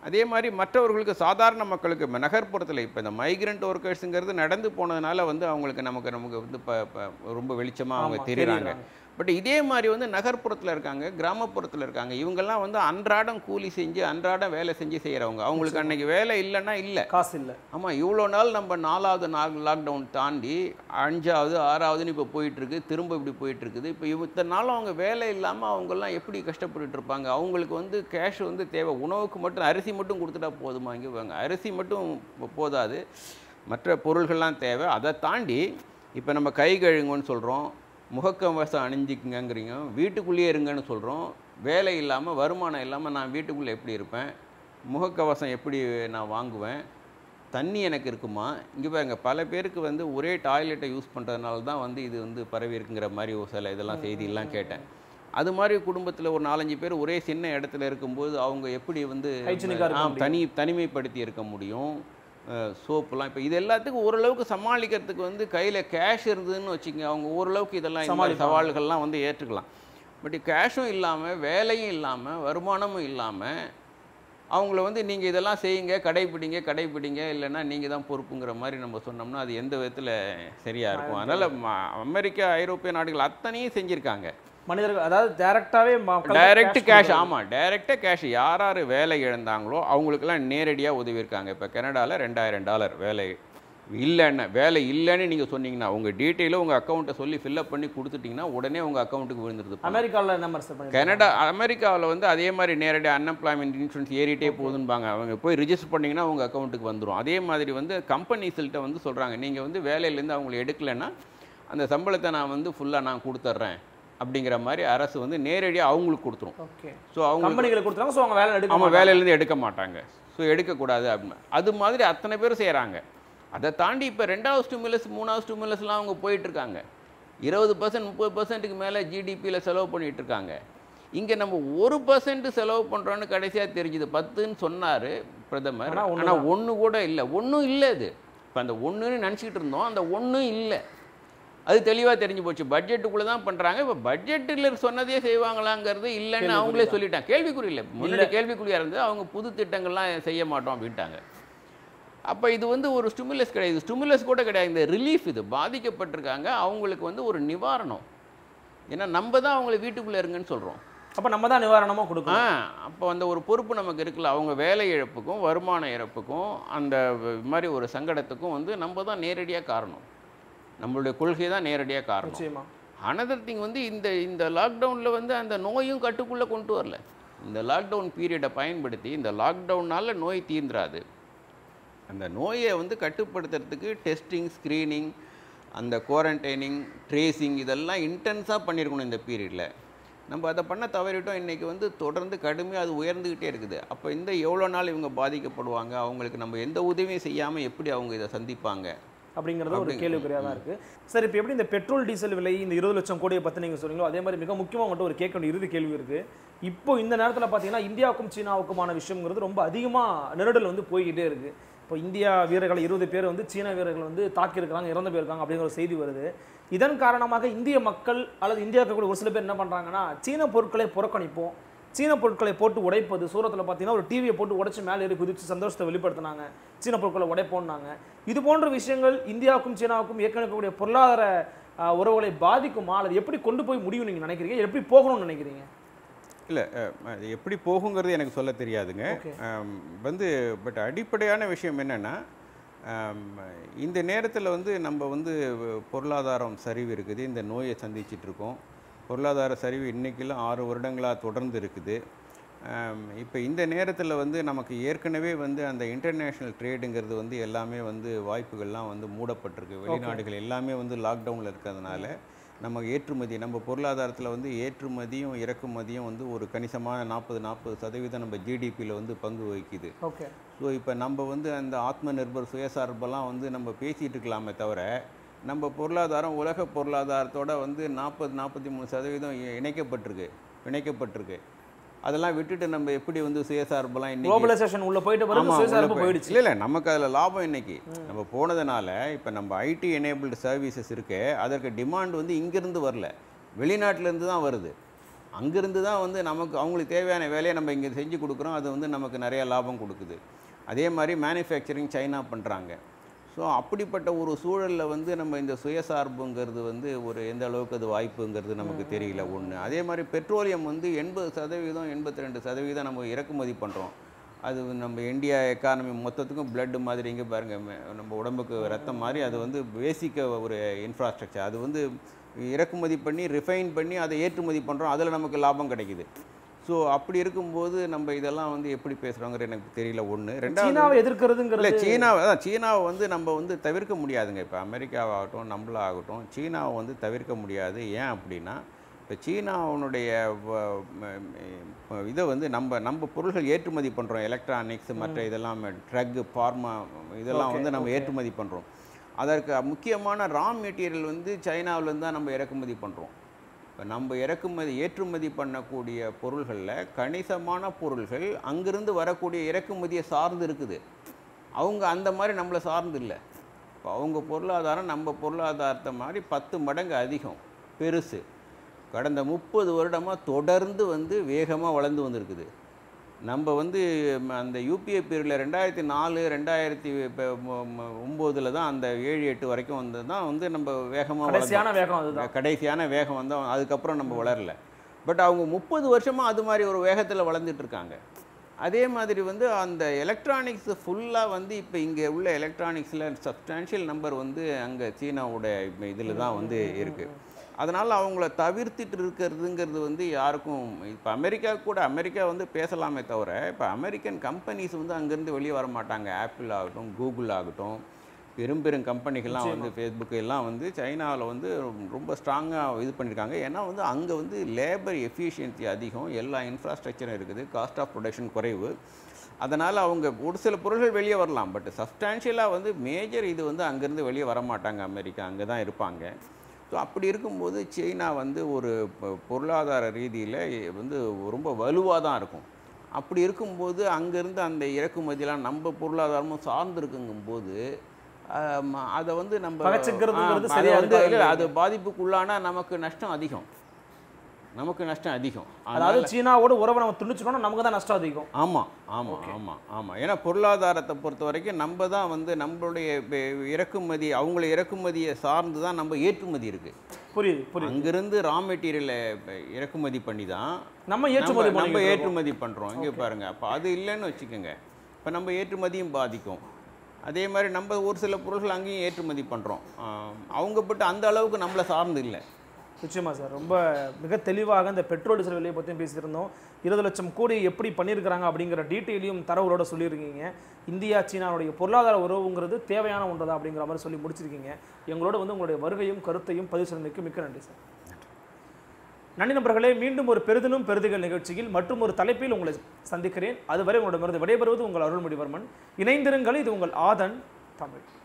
அதே மாதிரி மற்றவர்களுக்கு சாதாரண மக்களுக்கு இப்போ நகர்ப்புறத்தில் இப்போ இந்த மைக்ரண்ட் ஒர்க்கர்ஸுங்கிறது நடந்து போனதுனால வந்து அவங்களுக்கு நமக்கு நமக்கு வந்து ப ப- ரொம்ப வெளிச்சமாக அவங்க ஆமா, தெரியுறாங்க தெரியுறாங்க. பட் இதே மாதிரி வந்து நகர்ப்புறத்தில் இருக்காங்க கிராமப்புறத்தில் இருக்காங்க இவங்கெல்லாம் வந்து அன்றாடம் கூலி செஞ்சு அன்றாடம் வேலை செஞ்சு செய்கிறவங்க அவங்களுக்கு அன்னைக்கு வேலை இல்லைன்னா இல்லை காசு இல்ல ஆமாம் இவ்வளோ நாள் நம்ம நாலாவது நாள் லாக்டவுன் தாண்டி அஞ்சாவது ஆறாவதுன்னு இப்போ போயிட்டுருக்கு திரும்ப இப்படி போயிட்டுருக்குது இப்போ இத்தனை நாள் அவங்க வேலை இல்லாமல் அவங்கெல்லாம் எப்படி கஷ்டப்பட்டுட்டு இருப்பாங்க அவங்களுக்கு வந்து கேஷ் வந்து தேவை உணவுக்கு மட்டும் அரிசி மட்டும் கொடுத்துட்டா போதுமா இங்கே வாங்க அரிசி மட்டும் போ- போதாது மற்ற பொருள்கள்லாம் தேவை அதை தாண்டி இப்போ நம்ம கை கழுங்குன்னு சொல்கிறோம் முகக்கவசம் அணிஞ்சிக்குங்கிறீங்க வீட்டுக்குள்ளேயே இருங்கன்னு சொல்கிறோம் வேலை இல்லாமல் வருமானம் இல்லாமல் நான் வீட்டுக்குள்ளே எப்படி இருப்பேன் முகக்கவசம் எப்படி நான் வாங்குவேன் தண்ணி எனக்கு இருக்குமா இங்கே பாருங்க பல பேருக்கு வந்து ஒரே டாய்லெட்டை யூஸ் பண்ணுறதுனால தான் வந்து இது வந்து பரவி இருக்குங்கிற மாதிரி ஒரு சில இதெல்லாம் செய்தியெல்லாம் கேட்டேன் அது மாதிரி குடும்பத்தில் ஒரு நாலஞ்சு பேர் ஒரே சின்ன இடத்துல இருக்கும்போது அவங்க எப்படி வந்து Hygienic-ஆ இருக்க ஆ, முடியும். தனி தனிமைப்படுத்தி இருக்க முடியும் சோப்புலாம் இப்போ இது எல்லாத்துக்கும் ஓரளவுக்கு சமாளிக்கிறதுக்கு வந்து கையில் கேஷ் இருந்ததுன்னு வச்சுக்கோங்க அவங்க ஓரளவுக்கு இதெல்லாம் இந்த மாதிரி சமாளிப்பாங்க. சவால்கள்லாம் வந்து ஏற்றுக்கலாம் பட் கேஷும் இல்லாமல் வேலையும் இல்லாமல் வருமானமும் இல்லாமல் அவங்கள வந்து நீங்கள் இதெல்லாம் செய்யுங்க கடைப்பிடிங்க கடைப்பிடிங்க இல்லைன்னா நீங்கள் தான் பொறுப்புங்கிற மாதிரி நம்ம சொன்னோம்னா அது எந்த விதத்தில் சரியாக இருக்கும் அதனால் அமெரிக்கா ஐரோப்பிய நாடுகள் அத்தனையும் செஞ்சுருக்காங்க மனிதர்கள் அதாவது டைரக்டாவே டைரக்ட் கேஷ் ஆமாம் டைரெக்டாக கேஷ் யார் யார் வேலை இழந்தாங்களோ அவங்களுக்கெல்லாம் நேரடியாக உதவியிருக்காங்க இப்போ கனடாவில் ரெண்டாயிரம் டாலர் வேலை இல்லைன்னு வேலை இல்லைன்னு நீங்கள் சொன்னீங்கன்னா உங்கள் டீட்டெயிலும் உங்கள் அக்கௌண்ட்டை சொல்லி ஃபில்அப் பண்ணி கொடுத்துட்டிங்கன்னா உடனே உங்கள் அக்கௌண்ட்டுக்கு விழுந்துருது பணம். அமெரிக்கால என்ன மாதிரி பண்ணி கனடா அமெரிக்காவில் வந்து அதே மாதிரி நேரடி அன்எம்ப்ளாய்மெண்ட் இன்சூரன்ஸ் ஏறிட்டே போகுதுன்பாங்க அவங்க போய் ரிஜிஸ்டர் பண்ணிங்கன்னா உங்கள் அக்கௌண்ட்டுக்கு வந்துடும் அதே மாதிரி வந்து கம்பெனிஸ்கிட்ட வந்து சொல்கிறாங்க நீங்கள் வந்து வேலையிலேருந்து அவங்களை எடுக்கலைன்னா அந்த சம்பளத்தை நான் வந்து ஃபுல்லாக நான் கொடுத்துட்றேன் அப்படிங்கிற மாதிரி அரசு வந்து நேரடியாக அவங்களுக்கு கொடுத்துரும் ஓகே ஸோ அவங்க கம்பெனிகளுக்கு கொடுத்தாங்க ஸோ அவங்க வேலை எடுக்க அவங்க மாட்டாங்க. வேலையிலேருந்து எடுக்க மாட்டாங்க ஸோ எடுக்கக்கூடாது அப்படின்னு அது மாதிரி அத்தனை பேரும் செய்கிறாங்க அதை தாண்டி இப்போ ரெண்டாவது ஸ்டிமுலஸ் மூணாவது ஸ்டிமுலஸ்லாம் அவங்க போயிட்டுருக்காங்க இருபது பர்சன்ட் முப்பது பர்சன்ட்டுக்கு மேலே ஜிடிபியில் செலவு பண்ணிட்டு இருக்காங்க இங்கே நம்ம ஒரு பர்சன்ட் செலவு பண்ணுறோன்னு கடைசியாக தெரிஞ்சுது பத்துன்னு சொன்னார் பிரதமர் ஆனா ஒண்ணு ஆனால் ஒன்று கூட இல்லை ஒன்றும் இல்லை அது இப்போ அந்த ஒன்றுன்னு நினச்சிக்கிட்டு இருந்தோம் அந்த ஒன்றும் இல்லை அது தெளிவாக தெரிஞ்சு போச்சு பட்ஜெட்டுக்குள்ளே தான் பண்ணுறாங்க இப்போ பட்ஜெட்டில் சொன்னதே செய்வாங்களாங்கிறது இல்லைன்னு அவங்களே சொல்லிட்டாங்க கேள்விக்குறி இல்லை முன்னாடி கேள்விக்குறியாக இருந்து அவங்க புது திட்டங்கள்லாம் செய்ய மாட்டோம் அப்படின்ட்டாங்க அப்போ இது வந்து ஒரு ஸ்டிமுலஸ் கிடையாது ஸ்டிமுலஸ் கூட கிடையாது இந்த ரிலீஃப் இது பாதிக்கப்பட்டிருக்காங்க அவங்களுக்கு வந்து ஒரு நிவாரணம் ஏன்னா நம்ம தான் அவங்கள வீட்டுக்குள்ளே இருங்கன்னு சொல்கிறோம் அப்ப நம்ம தான் நிவாரணமா ஆ கொடுக்கணும் அப்போ அந்த ஒரு பொறுப்பு நமக்கு இருக்குல்ல அவங்க வேலை இழப்புக்கும் வருமான இழப்புக்கும் அந்த மாதிரி ஒரு சங்கடத்துக்கும் வந்து நம்ம தான் நேரடியாக காரணம் நம்மளுடைய கொள்கை தான் நேரடியாக காரணம் நிச்சயமா அனதர் திங் வந்து இந்த இந்த லாக்டவுனில் வந்து அந்த நோயும் கட்டுக்குள்ளே கொண்டு வரல இந்த லாக்டவுன் பீரியடை பயன்படுத்தி இந்த லாக்டவுனால் நோய் தீர்ந்துராது அந்த நோயை வந்து கட்டுப்படுத்துறதுக்கு டெஸ்டிங் ஸ்க்ரீனிங் அந்த குவாரண்டைனிங் ட்ரேசிங் இதெல்லாம் இன்டென்ஸாக பண்ணியிருக்கணும் இந்த பீரியடில் நம்ம அதை பண்ண தவறிட்டோம் இன்றைக்கி வந்து தொடர்ந்து கடுமையாக அது உயர்ந்துக்கிட்டே இருக்குது அப்போ இந்த எவ்வளோ நாள் இவங்க பாதிக்கப்படுவாங்க அவங்களுக்கு நம்ம எந்த உதவியும் செய்யாமல் எப்படி அவங்க இதை சந்திப்பாங்க அப்படிங்கிறது ஒரு அப்படி- கேள்விக்குறியா தான் இருக்கு சார் இப்போ எப்படி இந்த பெட்ரோல் டீசல் விலை இந்த இருபது லட்சம் கோடியை பற்றி நீங்கள் சொன்னீங்களோ அதே மாதிரி மிக முக்கியமாக உங்கள்கிட்ட ஒரு கேட்க வேண்டிய இறுதி கேள்வி இருக்கு இப்போ இந்த நேரத்தில் பார்த்தீங்கன்னா இந்தியாவுக்கும் சீனாவுக்குமான விஷயங்கிறது ரொம்ப அதிகமாக நெருடல் வந்து போய்கிட்டே இருக்கு இப்போ இந்தியா வீரர்களை இருபது பேர் வந்து சீன வீரர்கள் வந்து தாக்கியிருக்காங்க இறந்து போயிருக்காங்க அப்படிங்கிற ஒரு செய்தி வருது இதன் காரணமாக இந்திய மக்கள் அல்லது இந்தியா இருக்கக்கூடிய ஒரு சில பேர் என்ன பண்ணுறாங்கன்னா சீன பொருட்களை புறக்கணிப்போம் சீன பொருட்களை போட்டு உடைப்பது சூரத்தில் பார்த்தீங்கன்னா ஒரு டிவியை போட்டு உடைச்சு மேலே ஏறி குதிச்சு சந்தோஷத்தை வெளிப்படுத்தினாங்க சீன பொருட்களை உடைப்போம்னாங்க இது போன்ற விஷயங்கள் இந்தியாவுக்கும் சீனாவுக்கும் ஏற்கனவே இருக்கக்கூடிய பொருளாதார ஆஹ், உறவுகளை பாதிக்குமா அல்லது எப்படி கொண்டு போய் முடியும் நீங்கள் நினைக்கிறீங்க எப்படி போகணும்னு நினைக்கிறீங்க இல்லை அது எப்படி போகுங்கிறது எனக்கு சொல்ல தெரியாதுங்க Okay. ஆம், வந்து பட் அடிப்படையான விஷயம் என்னென்னா இந்த நேரத்தில் வந்து நம்ம வந்து பொருளாதாரம் சரிவு இருக்குது இந்த நோயை சந்திச்சிட்டு இருக்கோம் பொருளாதார சரிவு இன்றைக்கெல்லாம் ஆறு வருடங்களாக தொடர்ந்து இருக்குது இப்போ இந்த நேரத்தில் வந்து நமக்கு ஏற்கனவே வந்து அந்த இன்டர்நேஷ்னல் ட்ரேடுங்கிறது வந்து எல்லாமே வந்து வாய்ப்புகள்லாம் வந்து மூடப்பட்டிருக்கு வெளிநாடுகள் எல்லாமே வந்து லாக்டவுனில் இருக்கிறதுனால நம்ம ஏற்றுமதி நம்ம பொருளாதாரத்தில் வந்து ஏற்றுமதியும் இறக்குமதியும் வந்து ஒரு கணிசமான நாற்பது நாற்பது சதவீதம் நம்ம ஜிடிபியில் வந்து பங்கு வகிக்குது ஓகே ஸோ இப்போ நம்ம வந்து அந்த ஆத்ம நிர்பர் சுயசார்பெல்லாம் வந்து நம்ம பேசிகிட்டு இருக்கலாமே தவிர நம்ம பொருளாதாரம் உலக பொருளாதாரத்தோட வந்து நாற்பது நாற்பத்தி மூணு சதவீதம் இ- இணைக்கப்பட்டிருக்கு இணைக்கப்பட்டிருக்கு அதெல்லாம் விட்டுட்டு நம்ம எப்படி வந்து சுயசார்பெல்லாம் இன்னைக்கு குளோபலைசேஷன் உள்ள போயிட்டு பிறகு ஆமா, சுயசார்பு உள்ள போய்- போயிடுச்சு இல்ல இல்ல நமக்கு அதுல லாபம் இன்னைக்கு நம்ம போனதுனால இப்ப நம்ம ஐடி எனேபிள்டு சர்வீசஸ் இருக்கு அதற்கு டிமாண்ட் வந்து இங்கிருந்து வரல வெளிநாட்டுல இருந்து தான் வருது அங்கிருந்து தான் வந்து நமக்கு அவங்களுக்கு தேவையான வேலையை நம்ம இங்கே செஞ்சு கொடுக்குறோம் அது வந்து நமக்கு நிறைய லாபம் கொடுக்குது அதே மாதிரி மேனுஃபேக்சரிங் சைனா பண்ணுறாங்க ஸோ அப்படிப்பட்ட ஒரு சூழலில் வந்து நம்ம இந்த சுயசார்புங்கிறது வந்து ஒரு எந்த அளவுக்கு அது வாய்ப்புங்கிறது நமக்கு தெரியல ஒன்று அதே மாதிரி பெட்ரோலியம் வந்து எண்பது சதவீதம் எண்பத்தி ரெண்டு சதவீதம் நம்ம இறக்குமதி பண்ணுறோம் அது நம்ம இந்தியா எக்கானமி மொத்தத்துக்கும் blood மாதிரி இங்கே பாருங்கள் நம்ம உடம்புக்கு ரத்தம் மாதிரி அது வந்து பேசிக்க ஒரு இன்ஃப்ராஸ்ட்ரக்சர் அது வந்து இறக்குமதி பண்ணி ரிஃபைன் பண்ணி அதை ஏற்றுமதி பண்ணுறோம் அதில் நமக்கு லாபம் கிடைக்குது ஸோ அப்படி இருக்கும்போது நம்ம இதெல்லாம் வந்து எப்படி பேசுகிறோங்கிற எனக்கு தெரியல ஒன்று ரெண்டாவது சீனாவை இல்லை எதிர்க்கிறதுங்கிறது சீனாவை அதான் சீனாவை வந்து நம்ம வந்து தவிர்க்க முடியாதுங்க இப்போ அமெரிக்காவாகட்டும் நம்மளாகட்டும் சீனாவை வந்து தவிர்க்க முடியாது ஏன் அப்படின்னா இப்போ சீனாவுடைய வ- ம- ம- இதை வந்து நம்ம நம்ம பொருள்கள் ஏற்றுமதி பண்ணுறோம் எலக்ட்ரானிக்ஸ் மற்ற இதெல்லாம் ட்ரக்கு ஃபார்மா இதெல்லாம் Okay, வந்து நம்ம okay. ஏற்றுமதி பண்ணுறோம் அதற்கு முக்கியமான ரா மெட்டீரியல் வந்து சைனாவிலேருந்து தான் நம்ம இறக்குமதி பண்ணுறோம் இப்போ நம்ம இறக்குமதி ஏற்றுமதி பண்ணக்கூடிய பொருள்களில் கணிசமான பொருள்கள் அங்கிருந்து வரக்கூடிய இறக்குமதியை சார்ந்து இருக்குது அவங்க அந்த மாதிரி நம்மளை சார்ந்து இல்லை இப்போ அவங்க பொருளாதாரம் நம்ம பொருளாதாரத்தை மாதிரி பத்து மடங்கு அதிகம் பெருசு கடந்த முப்பது வருடமாக தொடர்ந்து வந்து வேகமாக வளர்ந்து வந்திருக்குது நம்ம வந்து ம, அந்த யூபிஏ பீரியடில் ரெண்டாயிரத்தி நாலு ரெண்டாயிரத்தி ஒம்போதில் தான் அந்த ஏழு எட்டு வரைக்கும் வந்தது தான் வந்து நம்ம வேகமாக கடைசியான வேகம் அதுதான் கடைசியான வேகம் வந்தோம் அதுக்கப்புறம் நம்ம வளரல பட் அவங்க முப்பது வருஷமாக அது மாதிரி ஒரு வேகத்தில் வளர்ந்துட்டு இருக்காங்க அதே மாதிரி வந்து அந்த எலக்ட்ரானிக்ஸ் ஃபுல்லாக வந்து இப்போ இங்கே உள்ள எலக்ட்ரானிக்ஸில் சப்ஸ்டான்ஷியல் நம்பர் வந்து அங்கே சீனாவோட இதில் தான் வந்து இருக்குது அதனால் அவங்கள தவிர்த்துட்டு இருக்கிறதுங்கிறது வந்து யாருக்கும் இப்போ அமெரிக்கா கூட அமெரிக்கா வந்து பேசலாமே தவிர இப்போ அமெரிக்கன் கம்பெனிஸ் வந்து அங்கேருந்து வெளியே வர மாட்டாங்க ஆப்பிள் ஆகட்டும் கூகுள் ஆகட்டும் பெரும் பெரும் கம்பெனிகள்லாம் வந்து ஃபேஸ்புக் எல்லாம் வந்து சைனாவில் வந்து ரொம்ப ஸ்ட்ராங்காக இது பண்ணியிருக்காங்க ஏன்னா வந்து அங்கே வந்து லேபர் எஃபிஷியன்சி அதிகம் எல்லா இன்ஃப்ராஸ்ட்ரக்சரும் இருக்குது காஸ்ட் ஆஃப் ப்ரொடக்ஷன் குறைவு அதனால் அவங்க ஒரு சில பொருள்கள் வெளியே வரலாம் பட் சப்ஸ்டான்ஷியலாக வந்து மேஜர் இது வந்து அங்கேருந்து வெளியே வர மாட்டாங்க அமெரிக்கா அங்கே தான் இருப்பாங்க ஸோ அப்படி இருக்கும்போது சீனா வந்து ஒரு பொ- பொருளாதார ரீதியில் வந்து ரொம்ப வலுவாக தான் இருக்கும் அப்படி இருக்கும்போது அங்கேருந்து அந்த இறக்குமதியெல்லாம் நம்ம பொருளாதாரமும் சார்ந்திருக்குங்கும்போது ஆம், அதை வந்து நம்ம பகைச்சுக்கிறதுங்கிறது ஆ, அதை சரியா வந்து இருக்காது இல்ல, அது பாதிப்புக்குள்ளானா நமக்கு நஷ்டம் அதிகம் நமக்கு நஷ்டம் அதிகம் அதாவது சீனாவோட உறவை நம்ம துண்டிச்சுக்கணும் நமக்கு தான் நஷ்டம் அதிகம் ஆமாம் ஆமாம் ஆமாம் ஆமாம் ஏன்னா பொருளாதாரத்தை பொறுத்த வரைக்கும் நம்ம தான் வந்து நம்மளுடைய இப்ப இறக்குமதி அவங்கள இறக்குமதியை சார்ந்து தான் நம்ம ஏற்றுமதி இருக்குது புரியுது புரியுது அங்கிருந்து ரா மெட்டீரியலை இறக்குமதி பண்ணி தான் நம்ம ஏற்றுமதி நம்ம- நம்ம பண்ணிக்கிட்டு இருக்கோம். ஏற்றுமதி பண்ணுறோம் இங்கே பாருங்க அப்போ அது இல்லைன்னு வச்சுக்கோங்க இப்போ நம்ம ஏற்றுமதியும் பாதிக்கும் அதே மாதிரி நம்ம ஒரு சில பொருட்கள் அங்கேயும் ஏற்றுமதி பண்ணுறோம் அவங்க பட்டு அந்த அளவுக்கு நம்மளை சார்ந்து இல்லை நிச்சயமா சார் ரொம்ப மிக தெளிவாக இந்த பெட்ரோல் டீசல் விலையை பற்றியும் பேசியிருந்தோம் இருபது லட்சம் கோடி எப்படி பண்ணியிருக்கிறாங்க அப்படிங்கிற டீட்டெயிலையும் தரவுகளோட சொல்லியிருக்கீங்க இந்தியா சீனாவுடைய பொருளாதார உறவுங்கிறது தேவையான ஒன்றுதான் அப்படிங்கிற மாதிரி சொல்லி முடிச்சிருக்கீங்க எங்களோட வந்து உங்களுடைய வருகையும் கருத்தையும் பதிவு செய்தமைக்கு மிக்க நன்றி சார் நன்றி நண்பர்களே மீண்டும் ஒரு பெரிதிலும் பெரிதுகள் நிகழ்ச்சியில் மற்றும் ஒரு தலைப்பில் உங்களை சந்திக்கிறேன் அதுவரை உங்களிடமிருந்து விடைபெறுவது உங்கள் அருள்மொழிவர்மன் இணைந்திருங்கள் இது உங்கள் ஆதன் தமிழ்